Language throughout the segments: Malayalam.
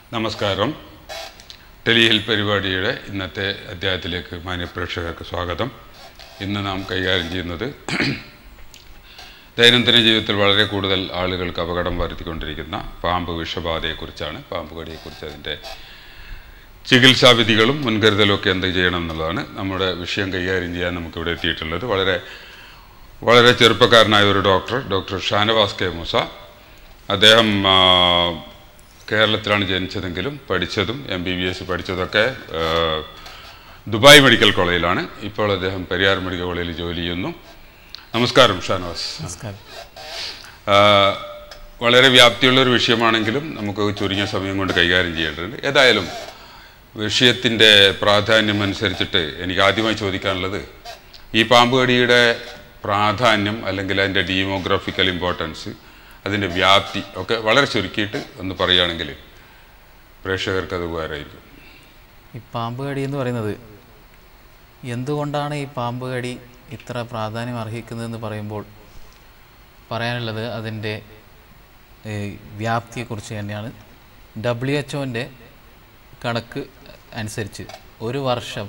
നമസ്കാരം ടെലിഹിൽ പരിപാടിയുടെ ഇന്നത്തെ അധ്യായത്തിലേക്ക് മാന്യപ്രേക്ഷകർക്ക് സ്വാഗതം ഇന്ന് നാം കൈകാര്യം ചെയ്യുന്നത് ദൈനംദിന ജീവിതത്തിൽ വളരെ കൂടുതൽ ആളുകൾക്ക് അപകടം വരുത്തിക്കൊണ്ടിരിക്കുന്ന പാമ്പ് വിഷബാധയെക്കുറിച്ചാണ് പാമ്പ് കടിയെക്കുറിച്ച് അതിൻ്റെ ചികിത്സാവിധികളും മുൻകരുതലും ഒക്കെ എന്ത് ചെയ്യണം എന്നുള്ളതാണ് നമ്മുടെ വിഷയം കൈകാര്യം ചെയ്യാൻ നമുക്കിവിടെ എത്തിയിട്ടുള്ളത് വളരെ വളരെ ചെറുപ്പക്കാരനായ ഒരു doctor doctor Shanavas K Moosa അദ്ദേഹം ആ, കേരളത്തിലാണ് ജനിച്ചതെങ്കിലും പഠിച്ചതും എം ബി ബി എസ് പഠിച്ചതൊക്കെ ആ, ദുബായ് മെഡിക്കൽ കോളേജിലാണ് ഇപ്പോൾ അദ്ദേഹം പെരിയാർ മെഡിക്കൽ കോളേജിൽ ജോലി ചെയ്യുന്നു നമസ്കാരം ഷാനവാസ് നമസ്കാരം ആ, വളരെ വ്യാപ്തിയുള്ള ഒരു വിഷയമാണെങ്കിലും നമുക്ക് ചുരുങ്ങിയ സമയം കൊണ്ട് കൈകാര്യം ചെയ്യേണ്ടതുണ്ട് ഏതായാലും വിഷയത്തിൻ്റെ പ്രാധാന്യം അനുസരിച്ചിട്ട് എനിക്ക് ആദ്യമായി ചോദിക്കാനുള്ളത് ഈ പാമ്പ് കടിയുടെ പ്രാധാന്യം അല്ലെങ്കിൽ അതിൻ്റെ ഡീമോഗ്രാഫിക്കൽ ഇമ്പോർട്ടൻസ് അതിൻ്റെ വ്യാപ്തി ഒക്കെ വളരെ ചുരുക്കിയിട്ട് ഒന്ന് പറയുകയാണെങ്കിൽ പ്രേക്ഷകർക്ക് അത് ഉപകാരമായിരിക്കും ഈ പാമ്പ് കടി എന്ന് പറയുന്നത് എന്തുകൊണ്ടാണ് ഈ പാമ്പ് കടി ഇത്ര പ്രാധാന്യം അർഹിക്കുന്നതെന്ന് പറയുമ്പോൾ പറയാനുള്ളത് അതിൻ്റെ ഏഹ്, വ്യാപ്തിയെക്കുറിച്ച് തന്നെയാണ് ഡബ്ല്യു എച്ച് ഒൻ്റെ കണക്ക് അനുസരിച്ച് ഒരു വർഷം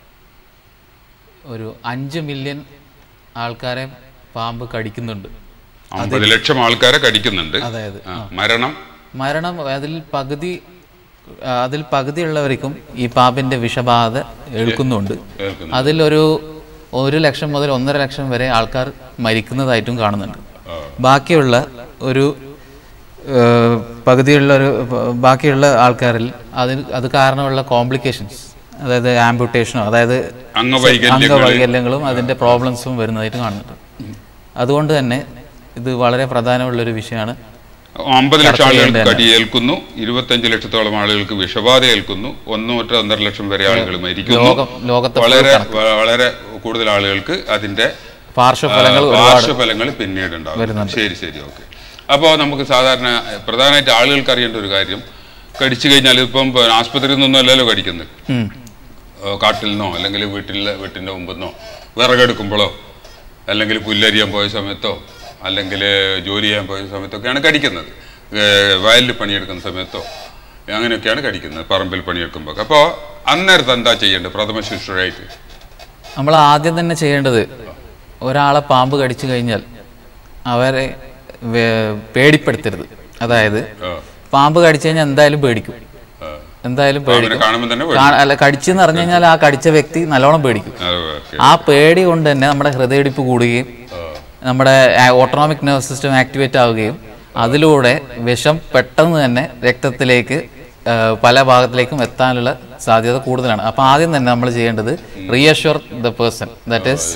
ഒരു അഞ്ച് മില്യൺ ആൾക്കാരെ പാമ്പ് കടിക്കുന്നുണ്ട് അമ്പത് ലക്ഷം ആൾക്കാരെ കടിക്കുന്നുണ്ട് അതായത് ആ, മരണം മരണം അതിൽ പകുതി ആ, അതിൽ പകുതിയുള്ളവർക്കും ഈ പാമ്പിന്റെ വിഷബാധ ഏൽക്കുന്നുണ്ട് കേൾക്കുന്നു അതിലൊരു ഒരു ലക്ഷം മുതൽ ഒന്നര ലക്ഷം വരെ ആൾക്കാർ മരിക്കുന്നതായിട്ടും കാണുന്നുണ്ട് ആ, ബാക്കിയുള്ള ഒരു ഏഹ്, പകുതിയുള്ള ഒരു ബാക്കിയുള്ള ആൾക്കാരിൽ അതിന് അത് കാരണമുള്ള കോംപ്ലിക്കേഷൻസ് അതായത് ആംബുട്ടേഷനോ അതായത് അംഗവൈകല്യങ്ങൾ അംഗവൈകല്യങ്ങളും അതിന്റെ പ്രോബ്ലംസും വരുന്നതായിട്ട് കാണുന്നുണ്ട് അതുകൊണ്ട് തന്നെ ഇത് വളരെ പ്രധാനമുള്ളൊരു വിഷയമാണ് അമ്പത് ലക്ഷം ചർച്ച ആളുകൾക്ക് ചെയ്യേണ്ടതാണ്. കടി ഏൽക്കുന്നു ഇരുപത്തഞ്ച് ലക്ഷത്തോളം ആളുകൾക്ക് വിഷബാധ ഏൽക്കുന്നു ഒന്ന് തൊട്ട് ഒന്നര ലക്ഷം വരെ ആളുകൾ മരിക്കുന്നു ലോകം ലോകത്തെ വളരെ വ- വളരെ കൂടുതൽ ആളുകൾക്ക് അതിന്റെ പാർശ്വഫലങ്ങൾ ആ, ഒരുപാട് പാർശ്വഫലങ്ങൾ പിന്നീട് ഉണ്ടാകും ശരി ശരി ഓക്കെ അപ്പോൾ നമുക്ക് സാധാരണ പ്രധാനമായിട്ട് ആളുകൾക്ക് അറിയേണ്ട ഒരു കാര്യം കടിച്ചു കഴിഞ്ഞാൽ ഇപ്പം പിന്നെ ആസ്പത്രിയിൽ നിന്നൊന്നും അല്ലല്ലോ കടിക്കുന്നത് ഉം. ഏഹ് കാട്ടിൽ നിന്നോ അല്ലെങ്കിൽ വീട്ടിലെ വീട്ടിൻ്റെ മുമ്പിൽ നിന്നോ വിറകെടുക്കുമ്പോഴോ അല്ലെങ്കിൽ പുല്ലരിയാൻ പോയ സമയത്തോ അല്ലെങ്കിൽ ജോലി ചെയ്യാൻ പോയ സമയത്തൊക്കെയാണ് കടിക്കുന്നത് ഏഹ് വയലിൽ പണിയെടുക്കുന്ന സമയത്തോ അങ്ങനെയൊക്കെയാണ് കടിക്കുന്നത് പറമ്പിൽ പണിയെടുക്കുമ്പോൾ അപ്പോൾ അന്നേരത്ത് എന്താ ചെയ്യേണ്ടത് പ്രഥമ ശുശ്രൂഷയായിട്ട് നമ്മൾ ആദ്യം തന്നെ ചെയ്യേണ്ടത് ഒരാളെ പാമ്പ് കടിച്ചു കഴിഞ്ഞാൽ അവരെ വേ- പേടിപ്പെടുത്തരുത് അതായത് ആ, പാമ്പ് കടിച്ചു കഴിഞ്ഞാൽ എന്തായാലും പേടിക്കും ആ. എന്തായാലും അവനെ പേടിക്കും കാണുമ്പോൾ തന്നെ വേ- കാ- അല്ല കടിച്ചെന്ന് പറഞ്ഞു കഴിഞ്ഞാൽ ആ കടിച്ച വ്യക്തി നല്ലോണം പേടിക്കും അത് ഓക്കെ. ആ പേടി കൊണ്ട് തന്നെ നമ്മുടെ ഹൃദയടിപ്പ് കൂടുകയും ആ, നമ്മുടെ ഓട്ടോണോമിക് നെർവ് സിസ്റ്റം ആക്ടിവേറ്റ് ആവുകയും അതിലൂടെ വിഷം പെട്ടെന്ന് തന്നെ രക്തത്തിലേക്ക് ആ, പല ഭാഗത്തിലേക്കും എത്താനുള്ള സാധ്യത കൂടുതലാണ് അപ്പോൾ ആദ്യം തന്നെ നമ്മൾ ചെയ്യേണ്ടത് reassure the person that is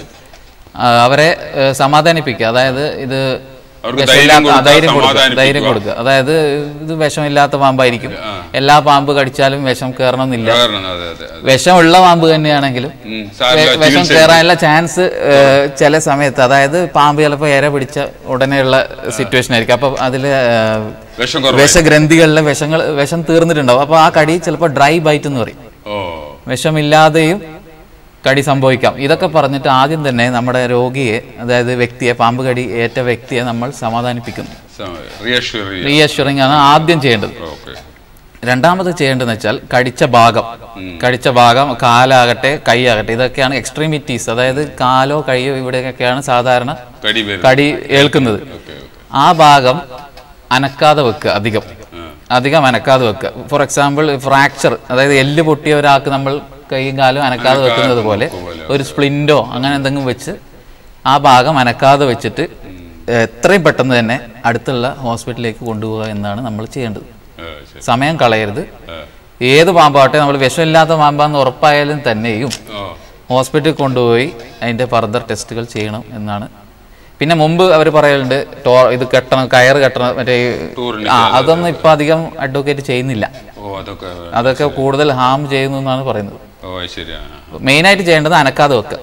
അവരെ ആ, സമാധാനിപ്പിക്കുക അതായത് ഇത് അവർക്ക് വിഷമില്ലാത്ത- ധൈര്യം ആ, ധൈര്യം കൊടുക്കുക, കൊടുക്കുക ധൈര്യം കൊടുക്കുക അതായത് ഇത് വിഷമില്ലാത്ത പാമ്പായിരിക്കും എല്ലാ പാമ്പ് കടിച്ചാലും വിഷം കയറണമെന്നില്ല കാരണം അതെ അതെ അതെ വിഷമുള്ള പാമ്പ് തന്നെയാണെങ്കിലും ഉം, സാരമില്ല, വെ- വിഷം ചികിത്സ കയറാനുള്ള ചാൻസ് ചില സമയത്ത് അതായത് പാമ്പ് ചിലപ്പോൾ ഇര പിടിച്ച ഉടനെയുള്ള സിറ്റുവേഷൻ ആയിരിക്കും അപ്പൊ അതില് ഏഹ്, വിഷം കുറവ് വിഷഗ്രന്ഥികളിലെ വിഷങ്ങൾ വിഷം തീർന്നിട്ടുണ്ടാവും അപ്പൊ ആ കടി ചിലപ്പോൾ ഡ്രൈ ബൈറ്റ് എന്ന് പറയും ഓ വിഷമില്ലാതെയും കടി സംഭവിക്കാം ഇതൊക്കെ പറഞ്ഞിട്ട് ആദ്യം തന്നെ നമ്മുടെ രോഗിയെ അതായത് വ്യക്തിയെ പാമ്പ് കടി ഏറ്റ വ്യക്തിയെ നമ്മൾ സമാധാനിപ്പിക്കുന്നു റിയഷ്യൂർ റീഅഷ്വറിംഗ് ആണ് ആദ്യം ചെയ്യേണ്ടത് ഓക്കെ രണ്ടാമത് ചെയ്യേണ്ടതെന്ന് വെച്ചാൽ കടിച്ച ഭാഗം കടിച്ച ഭാഗം കാലാകട്ടെ കൈയാകട്ടെ ഇതൊക്കെയാണ് എക്സ്ട്രീമിറ്റീസ് അതായത് കാലോ കൈയോ ഇവിടെയൊക്കെയാണ് സാധാരണ കടി വരും കടി ഏൽക്കുന്നത് ഓക്കെ ഓക്കെ ആ ഭാഗം അനക്കാതെ വെക്കുക അധികം അധികം അനക്കാതെ വെക്കുക ഫോർ എക്സാമ്പിൾ ഫ്രാക്ചർ അതായത് എല്ല് പൊട്ടിയ ഒരാൾക്ക് നമ്മൾ കൈയും കാലും അനക്കാതെ വെക്കുന്നത് പോലെ ഒരു സ്പ്ലിൻറ്റോ അങ്ങനെ എന്തെങ്കിലും വെച്ച് ആ ഭാഗം അനക്കാതെ വെച്ചിട്ട് എത്രയും പെട്ടെന്ന് തന്നെ അടുത്തുള്ള ഹോസ്പിറ്റലിലേക്ക് കൊണ്ടുപോകുക എന്നാണ് നമ്മൾ ചെയ്യേണ്ടത് ആ, ശരി സമയം കളയരുത് ആ. ഏത് പാമ്പാവട്ടെ നമ്മൾ വിഷമില്ലാത്ത പാമ്പാന്ന് ഉറപ്പായാലും തന്നെയും ഓ ഹോസ്പിറ്റലിൽ കൊണ്ടുപോയി അതിന്റെ ഫർദർ ടെസ്റ്റുകൾ ചെയ്യണം എന്നാണ് പിന്നെ മുമ്പ് അവർ പറയലുണ്ട് ടോ ഇത് കെട്ടണം കയറ് കെട്ടണം മറ്റേ ഈ- ടൂറിന് ആ അതൊന്നും ഇപ്പൊ അധികം അഡ്വക്കേറ്റ് ചെയ്യുന്നില്ല ഓ അതൊക്കെ അതൊക്കെ കൂടുതൽ ഹാം ചെയ്യുന്നു എന്നാണ് പറയുന്നത് ഓ അത് ശരിയാ മെയിനായിട്ട് ചെയ്യേണ്ടത് അനക്കാതെ വെക്കുക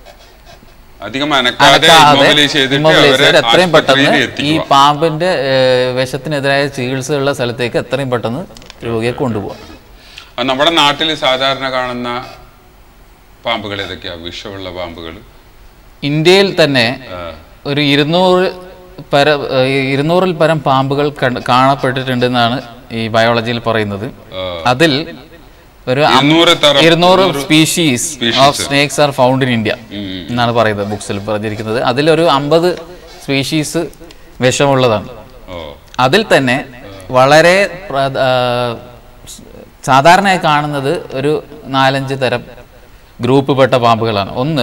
അധികം അനക്കാതെ അനക്കാതെ immobilize ചെയ്തിട്ട് immobilize അവരെ ചെയ്ത് എത്രയും പെട്ടെന്ന് ആശുപത്രിയിൽ ഈ എത്തിക്കുക പാമ്പിന്റെ ഏഹ്, വിഷത്തിനെതിരായ ചികിത്സയുള്ള സ്ഥലത്തേക്ക് എത്രയും പെട്ടെന്ന് രോഗിയെ കൊണ്ടുപോകാം അത് നമ്മുടെ നാട്ടിൽ സാധാരണ കാണുന്ന പാമ്പുകൾ ഏതൊക്കെയാ വിഷമുള്ള പാമ്പുകൾ ഇന്ത്യയിൽ തന്നെ ഒരു ഇരുന്നൂറ് പര ഏഹ് ഇരുന്നൂറിൽ പരം പാമ്പുകൾ കണ്ട് കാണപ്പെട്ടിട്ടുണ്ടെന്നാണ് ഈ ബയോളജിയിൽ പറയുന്നത് അതിൽ ഒരു അം- ഇരുന്നൂറ് തരം ഇരുന്നൂറ് species of snakes are found in India എന്നാണ് പറയുന്നത് ബുക്സിൽ പറഞ്ഞിരിക്കുന്നത് അതിലൊരു അമ്പത് സ്പീഷീസ് വിഷമുള്ളതാണ് ഓ അതിൽ തന്നെ വളരെ പ്ര- ആ, സ് സാധാരണയായി കാണുന്നത് ഒരു നാലഞ്ച് തരം ഗ്രൂപ്പ് പെട്ട പാമ്പുകളാണ് ഒന്ന്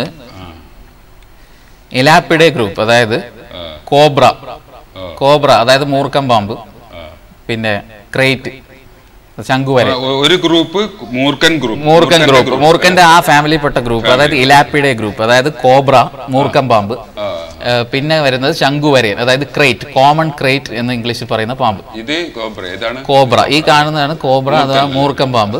ഇലാപ്പിഡെ ഗ്രൂപ്പ് അതായത് കോബ്ര കോബ്ര അതായത് മൂർക്കം പാമ്പ് പിന്നെ ക്രേറ്റ് ശംഖുവര ഒ- ഒരു ഗ്രൂപ്പ് മൂർക്കൻ ഗ്രൂപ്പ് മൂർക്കൻ ഗ്രൂപ്പ് മൂർക്കന്റെ ആ ഫാമിലിപ്പെട്ട ഗ്രൂപ്പ് അതായത് ഇലാപ്പിഡെ ഗ്രൂപ്പ് അതായത് കോബ്ര മൂർക്കം പാമ്പ് ഏഹ് പിന്നെ വരുന്നത് ശംഖുവരയൻ അതായത് ക്രേറ്റ് കോമൺ ക്രേറ്റ് എന്ന് ഇംഗ്ലീഷിൽ പറയുന്ന പാമ്പ് ഇത് കോബ്ര ഏതാണ് കോബ്ര ഈ കാണുന്നതാണ് കോബ്ര അഥവാ മൂർക്കം പാമ്പ്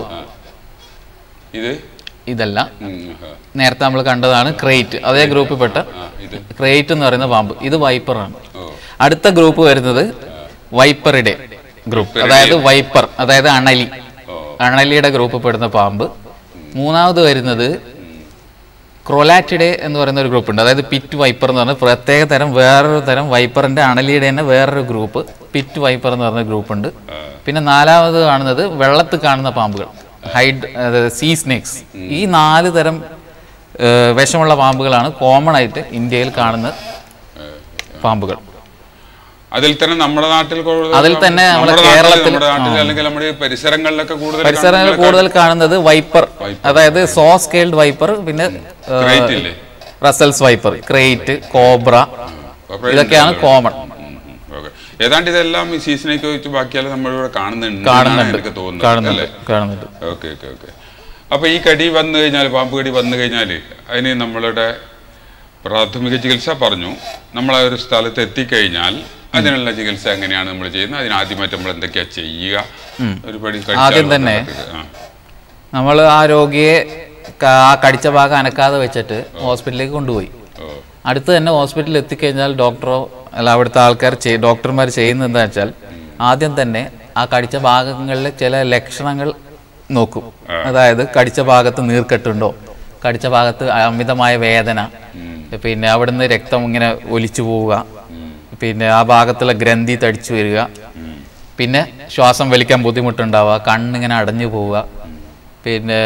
ഇത് ഇതല്ല ഉം, ആ. നേരത്തെ നമ്മൾ കണ്ടതാണ് ക്രേറ്റ് അതേ ഗ്രൂപ്പിൽ പെട്ട ആ, ഇത് ക്രേറ്റ് എന്ന് പറയുന്ന പാമ്പ് ഇത് വൈപ്പറാണ് ഓ അടുത്ത ഗ്രൂപ്പ് വരുന്നത് വൈപ്പറിടെ ഗ്രൂപ്പ് അതായത് വൈപ്പർ അതായത് അണലി ഓ അണലിയുടെ ഗ്രൂപ്പ് പെടുന്ന പാമ്പ് മൂന്നാമത് വരുന്നത് ക്രൊലാറ്റിഡെ എന്ന് പറയുന്ന ഒരു ഗ്രൂപ്പ് ഉണ്ട് അതായത് പിറ്റ് വൈപ്പർ എന്ന് പറഞ്ഞ പ്രത്യേക തരം വേറൊരു തരം വൈപ്പറിന്റെ അണലിയുടെ തന്നെ വേറൊരു ഗ്രൂപ്പ് പിറ്റ് വൈപ്പർ എന്ന് പറഞ്ഞ ഗ്രൂപ്പ് ഉണ്ട് പിന്നെ നാലാമത് കാണുന്നത് വെള്ളത്തിൽ കാണുന്ന പാമ്പുകൾ ഹൈഡ് സീ സ്നേക്സ് ഈ നാല് തരം ഏഹ്, വിഷമുള്ള പാമ്പുകളാണ് കോമൺ ആയിട്ട് ഇന്ത്യയിൽ കാണുന്ന പാമ്പുകൾ അതിൽ തന്നെ നമ്മുടെ നാട്ടിൽ കൂടുതൽ അതിൽ തന്നെ നമ്മുടെ നാട്ടിൽ, കേരളത്തിൽ- നമ്മുടെ നാട്ടിൽ അല്ലെങ്കിൽ നമ്മുടെ ഈ പരിസരങ്ങളിലൊക്കെ കൂടുതൽ പരിസരങ്ങളിൽ കൂടുതൽ കാണുന്നത് വൈപ്പർ അതാത് സോ സ്കെയിൽഡ് വൈപ്പർ പിന്നെ Crate ഇല്ലേ? റസൽസ് വൈപ്പർ ക്രേറ്റ് കോബ്ര അപ്പോൾ ഇതൊക്കെയാണ് കോമൺ ഓക്കെ ഏതാണ്ട് ഇതെല്ലാം ഈ സീസണൊക്കെ വെച്ച് ബാക്കിയെല്ലാം നമ്മളിവിടെ കാണുന്നുണ്ട് എന്നാണ് കാണുന്നുണ്ട് എനിക്ക് തോന്നുന്നത് കാണുന്നുണ്ട് അല്ലേ കാണുന്നുണ്ട് ഓക്കെ ഓക്കെ ഓക്കെ അപ്പൊ ഈ കടി വന്നു കഴിഞ്ഞാൽ പാമ്പ് കടി വന്നു കഴിഞ്ഞാൽ അതിന് നമ്മളുടെ പ്രാഥമിക ചികിത്സ പറഞ്ഞു നമ്മൾ ആ ഒരു സ്ഥലത്ത് എത്തിക്കഴിഞ്ഞാൽ അതിനുള്ള ചികിത്സ എങ്ങനെയാണ് നമ്മൾ ചെയ്യുന്നത് അതിന് ആദ്യമായിട്ട് നമ്മൾ എന്തൊക്കെയാ ചെയ്യുക ഒരു പടി കഴിച്ചാൽ ആദ്യം തന്നെ ആ. നമ്മൾ ആ രോഗിയെ ക- ആ കടിച്ച ഭാഗം അനക്കാതെ വെച്ചിട്ട് ഹോസ്പിറ്റലിലേക്ക് കൊണ്ടുപോയി ഓ അടുത്ത് തന്നെ ഹോസ്പിറ്റലിൽ എത്തിക്കഴിഞ്ഞാൽ ഡോക്ടറോ അല്ല അവിടുത്തെ ആൾക്കാർ ചെയ്- ഡോക്ടർമാർ ചെയ്യുന്നത് എന്താ വെച്ചാൽ ആദ്യം തന്നെ ആ കടിച്ച ഭാഗങ്ങളിലെ ചില ലക്ഷണങ്ങൾ നോക്കും അതായത് കടിച്ച ഭാഗത്ത് നീർക്കെട്ടുണ്ടോ കടിച്ച ഭാഗത്ത് അമിതമായ വേദന പിന്നെ അവിടുന്ന് രക്തം ഇങ്ങനെ ഒലിച്ചു പോവുക പിന്നെ ആ ഭാഗത്തുള്ള ഗ്രന്ഥി തടിച്ചു വരിക പിന്നെ ശ്വാസം വലിക്കാൻ ബുദ്ധിമുട്ടുണ്ടാവുക കണ്ണിങ്ങനെ അടഞ്ഞു പോവുക പിന്നെ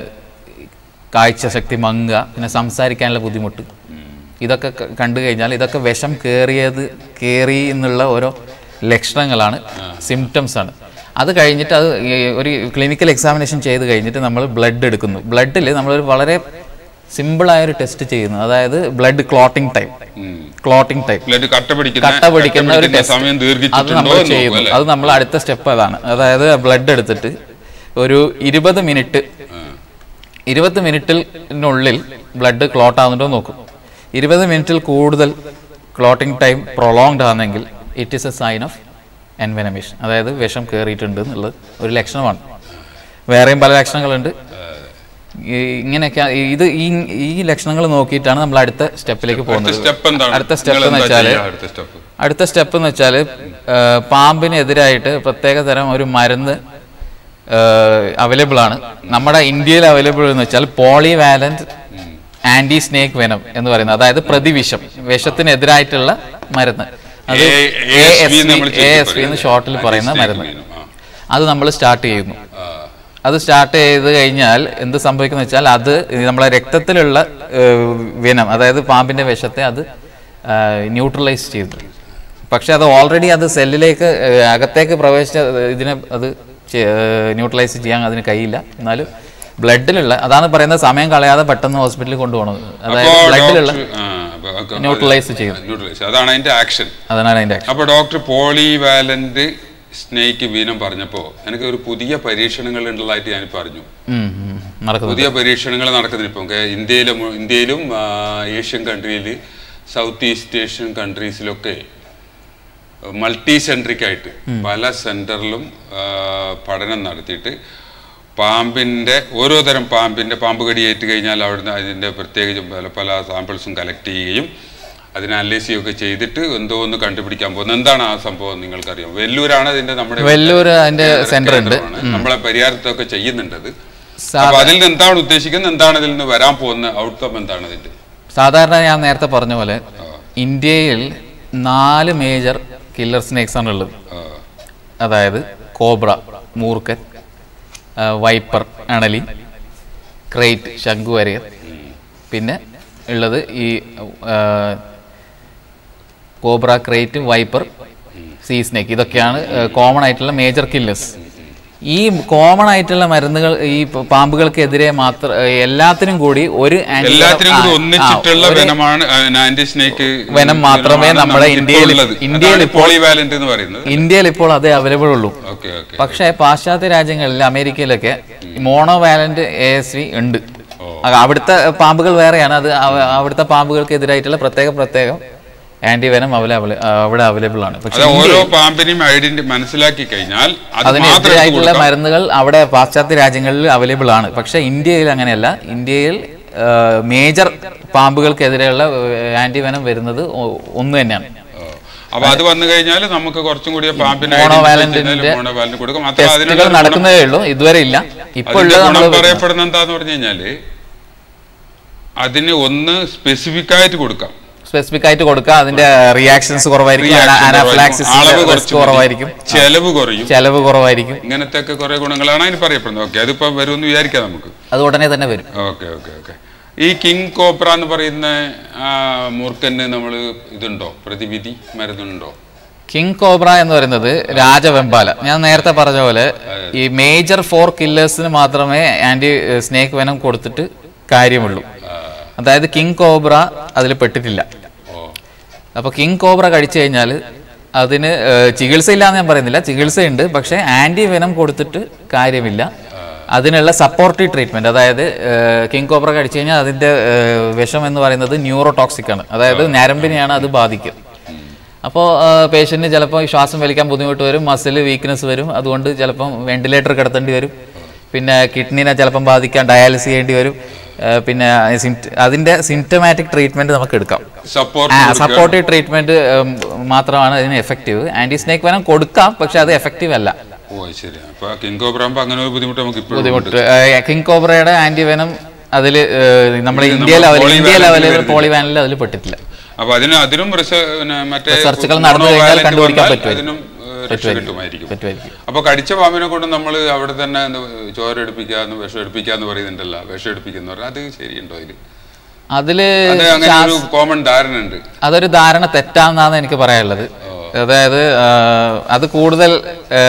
കാഴ്ച ശക്തി മങ്ങുക പിന്നെ സംസാരിക്കാനുള്ള ബുദ്ധിമുട്ട് ഇതൊക്കെ ക- കണ്ടു കഴിഞ്ഞാൽ ഇതൊക്കെ വിഷം കയറിയത് കയറി എന്നുള്ള ഓരോ ലക്ഷണങ്ങളാണ് സിംറ്റംസ് ആണ് അത് കഴിഞ്ഞിട്ട് അത് ഈ ഒരു ക്ലിനിക്കൽ എക്സാമിനേഷൻ ചെയ്ത് കഴിഞ്ഞിട്ട് നമ്മൾ ബ്ലഡ് എടുക്കുന്നു ബ്ലഡിൽ നമ്മളൊരു വളരെ സിമ്പിളായ ഒരു ടെസ്റ്റ് ചെയ്യുന്നു അതായത് blood clotting time clotting time blood കട്ട പിടിക്കുന്ന കട്ട പിടിക്കുന്ന ഒരു ടെസ്റ്റ് സമയം അത് ദീർഘിച്ചിട്ടുണ്ടോ നമ്മൾ എന്ന് നോക്കും ചെയ്യുന്നു അല്ലേ അത് നമ്മൾ അടുത്ത സ്റ്റെപ്പ് അതാണ് അതായത് ബ്ലഡ് എടുത്തിട്ട് ഒരു ഇരുപത് മിനിറ്റ് ഇരുപത് മിനിറ്റിനുള്ളിൽ ബ്ലഡ് ക്ലോട്ട് ആവുന്നുണ്ടോ എന്ന് നോക്കും ഇരുപത് മിനിറ്റിൽ കൂടുതൽ ക്ലോട്ടിംഗ് ടൈം പ്രൊലോങ്ഡ് ആണെങ്കിൽ it is a sign of envenomation അതായത് വിഷം കയറിയിട്ടുണ്ട് എന്നുള്ളത് ഒരു ലക്ഷണമാണ് വേറെയും പല ലക്ഷണങ്ങളുണ്ട് ഈ ഇങ്ങനെയൊക്കെ ഇത് ഈ ഈ ലക്ഷണങ്ങൾ നോക്കിയിട്ടാണ് നമ്മൾ അടുത്ത സ്റ്റെപ്പിലേക്ക് പോകുന്നത് സ്റ്റെപ്പ് എന്താണ് അടുത്ത സ്റ്റെപ്പ് നിങ്ങൾ എന്ന് എന്താ വെച്ചാൽ ചെയ്യുക അടുത്ത സ്റ്റെപ്പ് അടുത്ത സ്റ്റെപ്പ് എന്ന് വെച്ചാൽ പാമ്പിനെതിരായിട്ട് പ്രത്യേക തരം ഒരു മരുന്ന് അവൈലബിൾ ആണ് നമ്മുടെ ഇന്ത്യയിൽ അവൈലബിൾ എന്ന് വെച്ചാൽ പോളിവാലന്റ് ആന്റി സ്നേക്ക് വെനം എന്ന് പറയുന്നത് അതായത് പ്രതിവിഷം വിഷത്തിനെതിരായിട്ടുള്ള മരുന്ന് അത് A- ASV എന്ന് നമ്മൾ എ എസ് വി എന്ന് ഷോർട്ടിൽ പറയുന്ന മരുന്ന് ആ. അത് നമ്മൾ സ്റ്റാർട്ട് ചെയ്യുന്നു ആ. അത് സ്റ്റാർട്ട് ചെയ്ത് കഴിഞ്ഞാൽ എന്ത് സംഭവിക്കുന്നു വെച്ചാൽ അത് ഈ നമ്മളെ രക്തത്തിലുള്ള ഏഹ്, വിനം അതായത് പാമ്പിന്റെ വിഷത്തെ അത് ന്യൂട്രലൈസ് ചെയ്തു പക്ഷെ അത് ഓൾറെഡി അത് സെല്ലിലേക്ക് ഏഹ്, അകത്തേക്ക് പ്രവേശിച്ച ഇതിനെ അത് ന്യൂട്രലൈസ് ചെയ്യാൻ അതിന് കഴിയില്ല എന്നാലും ബ്ലഡിലുള്ള അതാണ് പറയുന്നത് സമയം കളയാതെ പെട്ടെന്ന് ഹോസ്പിറ്റലിൽ കൊണ്ടുപോകണത് അതായത് അപ്പോ ബ്ലഡിലുള്ള ഡോക്ടർ- ആ, അപ്പോ ഒക്കെ- ന്യൂട്രലൈസ് ചെയ്യും ന്യൂട്രലൈസ് അതാണ് അതിന്റെ ആക്ഷൻ അതാണ് അതിന്റെ action. അപ്പൊ ഡോക്ടർ പോളിവാലന്റ് സ്നേക്ക് വീനം പറഞ്ഞപ്പോ എനിക്ക് ഒരു പുതിയ പരീക്ഷണങ്ങൾ ഉള്ളതായിട്ട് ഞാൻ പറഞ്ഞു ഉം, ഉം, നടക്കുന്നത് പുതിയ പരീക്ഷണങ്ങൾ നടക്കുന്നുണ്ട് ഇപ്പം കേ- ഇന്ത്യയിലും ഇന്ത്യയിലും ആ, ഏഷ്യൻ കൺട്രിയിൽ സൗത്ത് ഈസ്റ്റ് ഏഷ്യൻ കൺട്രീസിലൊക്കെ മൾട്ടി സെൻട്രിക് ആയിട്ട് പല സെന്ററിലും ആ, പഠനം നടത്തിയിട്ട് പാമ്പിൻ്റെ ഓരോ തരം പാമ്പിൻ്റെ പാമ്പ് കടിയേറ്റ് കഴിഞ്ഞാൽ അവിടുന്ന് അതിൻ്റെ പ്രത്യേകിച്ചും പല പല സാമ്പിൾസും കളക്ട് ചെയ്യുകയും അതിനെ അനലൈസ് ചെയ്യുകയൊക്കെ ചെയ്തിട്ട് എന്തോ ഒന്ന് കണ്ടുപിടിക്കാൻ പോകുന്നത് എന്താണ് ആ സംഭവം നിങ്ങൾക്കറിയാം വെല്ലൂരാണ് അതിന്റെ നമ്മുടെ വെല്ലൂര് അതിന്റെ സെന്റർ ഉണ്ട് കേന്ദ്രമാണ്. നമ്മളെ പരിഹാരത്തൊക്കെ ചെയ്യുന്നുണ്ട് അത് അപ്പൊ അതിൽ നിന്ന് എന്താണ് ഉദ്ദേശിക്കുന്നത് എന്താണ് ഇതിൽ നിന്ന് വരാൻ പോകുന്ന ഔട്ട്കം എന്താണ് അതിന്റെ സാധാരണ ഞാൻ നേരത്തെ പറഞ്ഞ പോലെ ഇന്ത്യയിൽ നാല് മേജർ കില്ലർ സ്നേക്സ് ആണ് ഉള്ളത് ആ, അതായത് കോബ്ര മൂർക്കൻ ആ, വൈപ്പർ അണലി ക്രേറ്റ് ശംഖുവരയർ പിന്നെ ഉള്ളത് ഈ ആ, cobra krait viper sea snake ഇതൊക്കെയാണ് കോമൺ ആയിട്ടുള്ള മേജർ കില്ലേഴ്സ് ഈ കോമൺ ആയിട്ടുള്ള മരുന്നുകൾ ഈ പ- പാമ്പുകൾക്കെതിരെ മാത്രം എല്ലാത്തിനും കൂടി ഒരു anti- എല്ലാത്തിനും കൂടി ആ, ഒന്നിച്ചിട്ടുള്ള ആ, ഒരു വെനമാണ് ആന്റി സ്നേക്ക് വെനം മാത്രമേ നമ്മുടെ ഇന്ത്യയിൽ- ഇന്ത്യയിൽ ഇപ്പോൾ- പോളിവാലന്റ് എന്ന് പറയുന്നത് ഇന്ത്യയിൽ ഇപ്പോൾ അതേ അവൈലബിൾ ഉള്ളൂ ഓക്കെ ഓക്കെ പക്ഷേ പാശ്ചാത്യ രാജ്യങ്ങളിൽ അമേരിക്കയിലൊക്കെ mono valent A S V ഉണ്ട് അത് അവിടുത്തെ പാമ്പുകൾ വേറെയാണ് അത് അവ- അവിടുത്തെ പാമ്പുകൾക്ക് എതിരായിട്ടുള്ള പ്രത്യേക പ്രത്യേകം ആന്റി വെനം അവൈലബിൾ അവിടെ അവൈലബിൾ ആണ് പക്ഷേ അത് ഓരോ പാമ്പിനെയും ഐഡന്റി മനസ്സിലാക്കി കഴിഞ്ഞാൽ അത് മാത്രം എടുത്ത് അതിനെതിരായിട്ടുള്ള കൊടുക്കാം. മരുന്നുകൾ അവിടെ പാശ്ചാത്യ രാജ്യങ്ങളിൽ അവൈലബിൾ ആണ് പക്ഷെ ഇന്ത്യയിൽ അങ്ങനെയല്ല ഇന്ത്യയിൽ മേജർ പാമ്പുകൾക്കെതിരെയുള്ള ആന്റി വെനം വരുന്നത് ഒ- ഒന്ന് തന്നെയാണ് ഓ. അപ്പൊ അത് വന്നു കഴിഞ്ഞാൽ നമുക്ക് കുറച്ചും കൂടി പാമ്പിനെ മോണോവാലന്റിന്റെ മോണോവാലന്റ് കൊടുക്കും മാത്രമല്ല ടെസ്റ്റുകൾ അതിനുള്ള നടക്കുന്നതേ ഉള്ളൂ ഇതുവരെ ഇല്ല ഇപ്പോൾ അതിന്റെ ഉള്ളത് ഗുണം നമ്മൾ പറയപ്പെടുന്ന എന്താന്ന് പറഞ്ഞു കഴിഞ്ഞാല് അതിന് ഒന്ന് സ്പെസിഫിക് ആയിട്ട് കൊടുക്കാം സ്പെസിഫിക് ആയിട്ട് കൊടുക്കുക അതിന്റെ റിയാക്ഷൻസ് കുറവായിരിക്കും Reaction അനാഫ്ലാക്സിസ് കുറവായിരിക്കും. അളവ് റിസ്ക് കുറച്ച് കുറവായിരിക്കും ചെലവ് കുറയും ചെലവ് കുറവായിരിക്കും ഇങ്ങനത്തെ ഒക്കെ കുറെ ഗുണങ്ങളാണ് അതിന് പറയപ്പെടുന്നത് ഓക്കെ അതിപ്പോ വരുമെന്ന് വിചാരിക്കാം നമുക്ക് അത് ഉടനെ തന്നെ വരും ഓക്കെ ഓക്കെ ഓക്കെ ഈ കിങ് കോപ്ര എന്ന് പറയുന്ന ആ, മൂർഖന് നമ്മൾ ഇതുണ്ടോ പ്രതിവിധി മരുന്നുണ്ടോ കിങ് കോബ്ര എന്ന് പറയുന്നത് രാജവെമ്പാല ഞാൻ നേരത്തെ പറഞ്ഞ പോലെ ഈ മേജർ ഫോർ കില്ലേഴ്സിന് മാത്രമേ ആന്റി സ്നേക്ക് വെനം കൊടുത്തിട്ട് കാര്യമുള്ളൂ അതായത് കിങ് കോബ്ര അതിൽ പെട്ടിട്ടില്ല ഓ അപ്പോൾ കിങ് കോബ്ര കഴിച്ചു കഴിഞ്ഞാൽ അതിന് ഏഹ്, ചികിത്സയില്ല എന്ന് ഞാൻ പറയുന്നില്ല ചികിത്സയുണ്ട് പക്ഷേ ആന്റി വെനം കൊടുത്തിട്ട് കാര്യമില്ല അതിനുള്ള സപ്പോർട്ടീവ് ട്രീറ്റ്മെന്റ് അതായത് ഏഹ്, കിങ് കോബ്ര കഴിച്ചു കഴിഞ്ഞാൽ അതിന്റെ ഏഹ്, വിഷം എന്ന് പറയുന്നത് ന്യൂറോടോക്സിക് ആണ് അതായത് ഞരമ്പിനെയാണ് അത് ബാധിക്കുക അപ്പോൾ പേഷ്യന്റിന് ചിലപ്പോൾ ശ്വാസം വലിക്കാൻ ബുദ്ധിമുട്ട് വരും മസിൽ വീക്ക്നെസ് വരും അതുകൊണ്ട് ചിലപ്പം വെന്റിലേറ്റർ കിടത്തേണ്ടി വരും പിന്നെ കിഡ്നീനെ ചിലപ്പം ബാധിക്കാൻ ഡയാലിസിസ് ചെയ്യേണ്ടി വരും ഏഹ്, പിന്നെ sympt- അതിന്റെ സിംറ്റമാറ്റിക് ട്രീറ്റ്മെന്റ് നമുക്ക് എടുക്കാം സപ്പോർട്ട് സപ്പോർട്ടീവ് ട്രീറ്റ്മെന്റ് മാത്രമാണ് അതിന് എഫക്റ്റീവ് ആന്റി സ്നേക്ക് വേണം കൊടുക്കാം പക്ഷെ അത് എഫക്റ്റീവ് അല്ല ഓ ശരി അപ്പൊ കിങ് കോബ്ര ആകുമ്പോ അങ്ങനെ ഒരു ബുദ്ധിമുട്ട് നമുക്ക് ഇപ്പോഴും ബുദ്ധിമുട്ട് കിങ് കോബ്രയുടെ ആന്റി വെനം അതിൽ നമ്മുടെ ഇത് ഇന്ത്യ നമ്മൾ ലെവലിൽ polyvalent ഇന്ത്യ ലെവലിൽ വരുന്നില്ല. പോളിവാനിൽ അതിൽ പെട്ടിട്ടില്ല അപ്പൊ അതിന് അതിനും റിസ- പിന്നെ മറ്റേ റിസർച്ചുകൾ നടന്നു കഴിഞ്ഞാൽ monovalent കണ്ടുപിടിക്കാൻ വന്നാൽ പറ്റുമായിരിക്കും. അതിനും ഏഹ്, രക്ഷ കിട്ടുമായിരിക്കും പറ്റുമായിരിക്കും അപ്പൊ കടിച്ച പാമ്പിനെ കൊണ്ട് നമ്മൾ അവിടെ തന്നെ എന്ത് ചോര എടുപ്പിക്കാന്ന് വിഷം എടുപ്പിക്കാന്ന് പറയുന്നുണ്ടല്ല വിഷം എടുപ്പിക്കുന്ന പറഞ്ഞാൽ അത് ശരിയുണ്ടോ അതില് അതില് അത് അങ്ങനെ ഒരു കോമൺ ധാരണ ഉണ്ട് അതൊരു ധാരണ തെറ്റാന്നാണ് എനിക്ക് പറയാനുള്ളത് അതായത് ആ, അത് കൂടുതൽ ആ,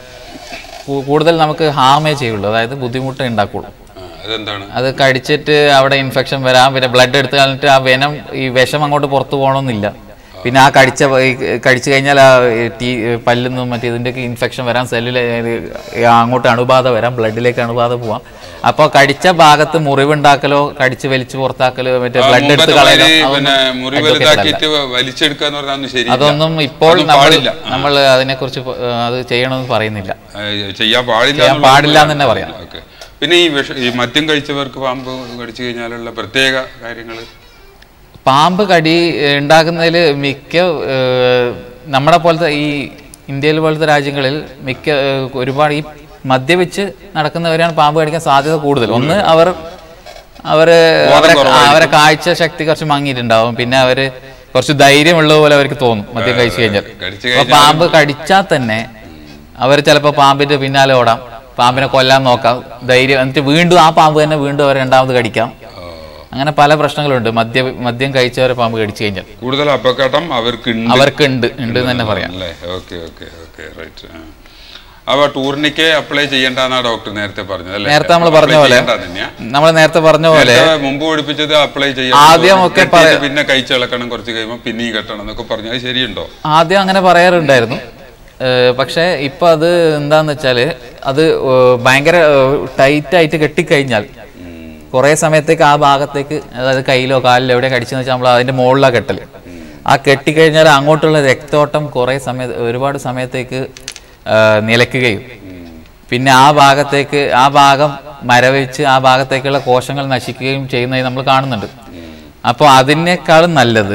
കൂ- കൂടുതൽ നമുക്ക് ഹാമേ ചെയ്യുള്ളൂ അതായത് ബുദ്ധിമുട്ട് ഉണ്ടാക്കുള്ളൂ ആ, അതെന്താണ് അത് കടിച്ചിട്ട് അവിടെ ഇൻഫെക്ഷൻ വരാം പിന്നെ ബ്ലഡ് എടുത്ത് കളഞ്ഞിട്ട് ആ വെനം ഈ വിഷം അങ്ങോട്ട് പുറത്തു പോകണമെന്നില്ല പിന്നെ ആ കടിച്ച പ- ഈ കടിച്ചു കഴിഞ്ഞാൽ ആ ഈ ടീ പല്ലിന്നും മറ്റേ ഇതിൻ്റെയൊക്കെ ഇൻഫെക്ഷൻ വരാം സെല്ലിൽ അങ്ങോട്ട് അണുബാധ വരാം ബ്ലഡിലേക്ക് അണുബാധ പോവാം അപ്പോൾ കടിച്ച ഭാഗത്ത് മുറിവുണ്ടാക്കലോ കടിച്ച് വലിച്ചു പുറത്താക്കലോ മറ്റേ ബ്ലഡ് എടുത്ത് മുമ്പത്തെ കളയലോ മാതിരി അതൊന്നും പിന്നെ മുറി advocate അല്ല. വലുതാക്കിയിട്ട് വലിച്ചെടുക്കാന്ന് പറഞ്ഞാൽ ശരി അതൊന്നും ഇപ്പോൾ അതൊന്നും നമ്മൾ പാടില്ല. നമ്മൾ അതിനെക്കുറിച്ച് പ- അത് ചെയ്യണമെന്ന് പറയുന്നില്ല ചെയ്യാൻ പാടില്ല ചെയ്യാൻ എന്നുള്ളത് പാടില്ല എന്ന് തന്നെ പറയാം. ഓക്കെ പിന്നെ ഈ വിഷ ഈ മദ്യം കഴിച്ചവർക്ക് പാമ്പ് കടിച്ചു കഴിഞ്ഞാലുള്ള പ്രത്യേക കാര്യങ്ങൾ പാമ്പ് കടി ഉണ്ടാക്കുന്നതിൽ മിക്ക ഏഹ്, നമ്മുടെ പോലത്തെ ഈ ഇന്ത്യയിൽ പോലത്തെ രാജ്യങ്ങളിൽ മിക്ക ഏഹ്, ഒരുപാട് ഈ മദ്യപിച്ച് നടക്കുന്നവരാണ് പാമ്പ് കടിക്കാൻ സാധ്യത കൂടുതൽ ഒന്ന് അവർ അവര് അവരെ അവരെ കാഴ്ച ശക്തി കുറച്ച് മങ്ങിയിട്ടുണ്ടാവും പിന്നെ അവര് കുറച്ച് ധൈര്യമുള്ള പോലെ അവർക്ക് തോന്നും മദ്യം കഴിച്ചു കഴിഞ്ഞാൽ കടിച്ചു അപ്പൊ പാമ്പ് കടിച്ചാൽ തന്നെ അവർ ചിലപ്പോൾ പാമ്പിന്റെ പിന്നാലെ ഓടാം പാമ്പിനെ കൊല്ലാൻ നോക്കാം ധൈര്യം എന്നിട്ട് വീണ്ടും ആ പാമ്പ് തന്നെ വീണ്ടും അവർ രണ്ടാമത് കടിക്കാം അങ്ങനെ പല പ്രശ്നങ്ങളുണ്ട് മദ്യ മദ്യം കഴിച്ചവരെ പാമ്പ് കടിച്ചു കഴിഞ്ഞാൽ കൂടുതൽ അപകടം അവർക്ക് ഉണ്ട് അവർക്ക് ഉണ്ട് ഉണ്ട് എന്ന് തന്നെ പറയാം അല്ലേ ഓക്കെ ഓക്കെ ഓക്കെ റൈറ്റ് അപ്പൊ ടൂറിനിക്ക് അപ്ലൈ ചെയ്യണ്ടെന്നാ ഡോക്ടർ നേരത്തെ പറഞ്ഞത് അല്ലേ നേരത്തെ നമ്മൾ പറഞ്ഞ Apply പോലെ ചെയ്യണ്ട തന്നെയാ നമ്മൾ നേരത്തെ പറഞ്ഞ പോലെ നേരത്തെ മുമ്പ് പഠിപ്പിച്ചത് അപ്ലൈ ചെയ്യാം ആദ്യം ഒക്കെ കെട്ടിയിട്ട് പിന്നെ കഴിച്ചിളക്കണം കുറച്ച് കഴിയുമ്പോൾ പിന്നെയും കെട്ടണം എന്നൊക്കെ പറഞ്ഞു അത് ശരിയുണ്ടോ ആദ്യം അങ്ങനെ പറയാറുണ്ടായിരുന്നു ഏഹ് പക്ഷേ ഇപ്പൊ അത് എന്താന്ന് വെച്ചാല് അത് ഏഹ് ഭയങ്കര ടൈറ്റ് ആയിട്ട് കെട്ടിക്കഴിഞ്ഞാൽ കുറെ സമയത്തേക്ക് ആ ഭാഗത്തേക്ക് അതായത് കയ്യിലോ കാലിലോ എവിടെ കടിച്ചെന്ന് വെച്ചാൽ നമ്മൾ അതിന്റെ മുകളിലാണ് കെട്ടല് ആ കെട്ടിക്കഴിഞ്ഞാൽ അങ്ങോട്ടുള്ള രക്തോട്ടം കുറെ സമയ ഒരുപാട് സമയത്തേക്ക് ഏഹ് നിലയ്ക്കുകയും പിന്നെ ആ ഭാഗത്തേക്ക് ആ ഭാഗം മരവിച്ച് ആ ഭാഗത്തേക്കുള്ള കോശങ്ങൾ നശിക്കുകയും ചെയ്യുന്നതായി നമ്മൾ കാണുന്നുണ്ട് അപ്പോൾ അതിനേക്കാളും നല്ലത്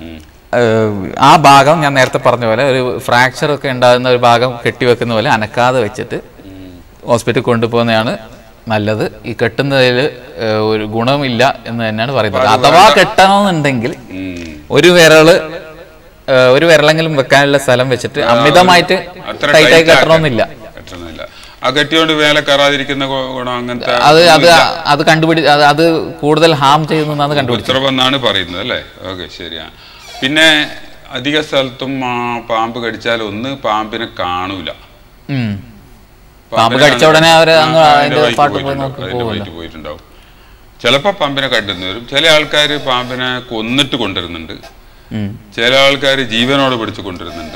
ഏഹ് ആ ഭാഗം ഞാൻ നേരത്തെ പറഞ്ഞ പോലെ ഒരു ഫ്രാക്ചർ ഒക്കെ ഉണ്ടാകുന്ന ഒരു ഭാഗം കെട്ടിവെക്കുന്ന പോലെ അനക്കാതെ വെച്ചിട്ട് ഹോസ്പിറ്റലിൽ കൊണ്ടുപോകുന്നതാണ് നല്ലത് ഈ കെട്ടുന്നതിൽ ഒരു ഗുണമില്ല എന്ന് തന്നെയാണ് പറയുന്നത് അഥവാ കെട്ടണമെന്നുണ്ടെങ്കിൽ ഒരു വിരള് ഏഹ് ഒരു വിരളെങ്കിലും വെക്കാനുള്ള സ്ഥലം വെച്ചിട്ട് അമിതമായിട്ട് അത്ര ടൈറ്റായി tight കെട്ടണമെന്നില്ല അകറ്റിയോണ്ട് വേല കയറാതിരിക്കുന്ന ഗു- ഗുണം അങ്ങനത്തെ അത് അത് അത് കണ്ടുപിടി അത് അത് കൂടുതൽ ഹാം ചെയ്യുന്നതാണ് കണ്ടുപിടിച്ചത് ഉത്തരവെന്നാണ് പറയുന്നത് അല്ലേ ഓക്കെ ശരിയാ പിന്നെ അധിക സ്ഥലത്തും ആ, പാമ്പ് കടിച്ചാൽ ഒന്ന് പാമ്പിനെ കാണൂല ഉം. പാമ്പ് പാമ്പിനെ കടിച്ച ഉടനെ അവര് അങ്ങ് ആ, അതിന്റെ വഴിക്ക് പാട്ട് പോയി പോയിട്ടുണ്ടാവും. നോക്കി അതിന്റെ പോകുമല്ലോ വഴിക്ക് പോയിട്ടുണ്ടാവും ചിലപ്പോൾ പാമ്പിനെ കണ്ടെന്ന് വരും ചില ആൾക്കാർ പാമ്പിനെ കൊന്നിട്ട് കൊണ്ടുവരുന്നുണ്ട് ഉം. ചില ആൾക്കാർ ജീവനോടെ പിടിച്ച് കൊണ്ടുവരുന്നുണ്ട്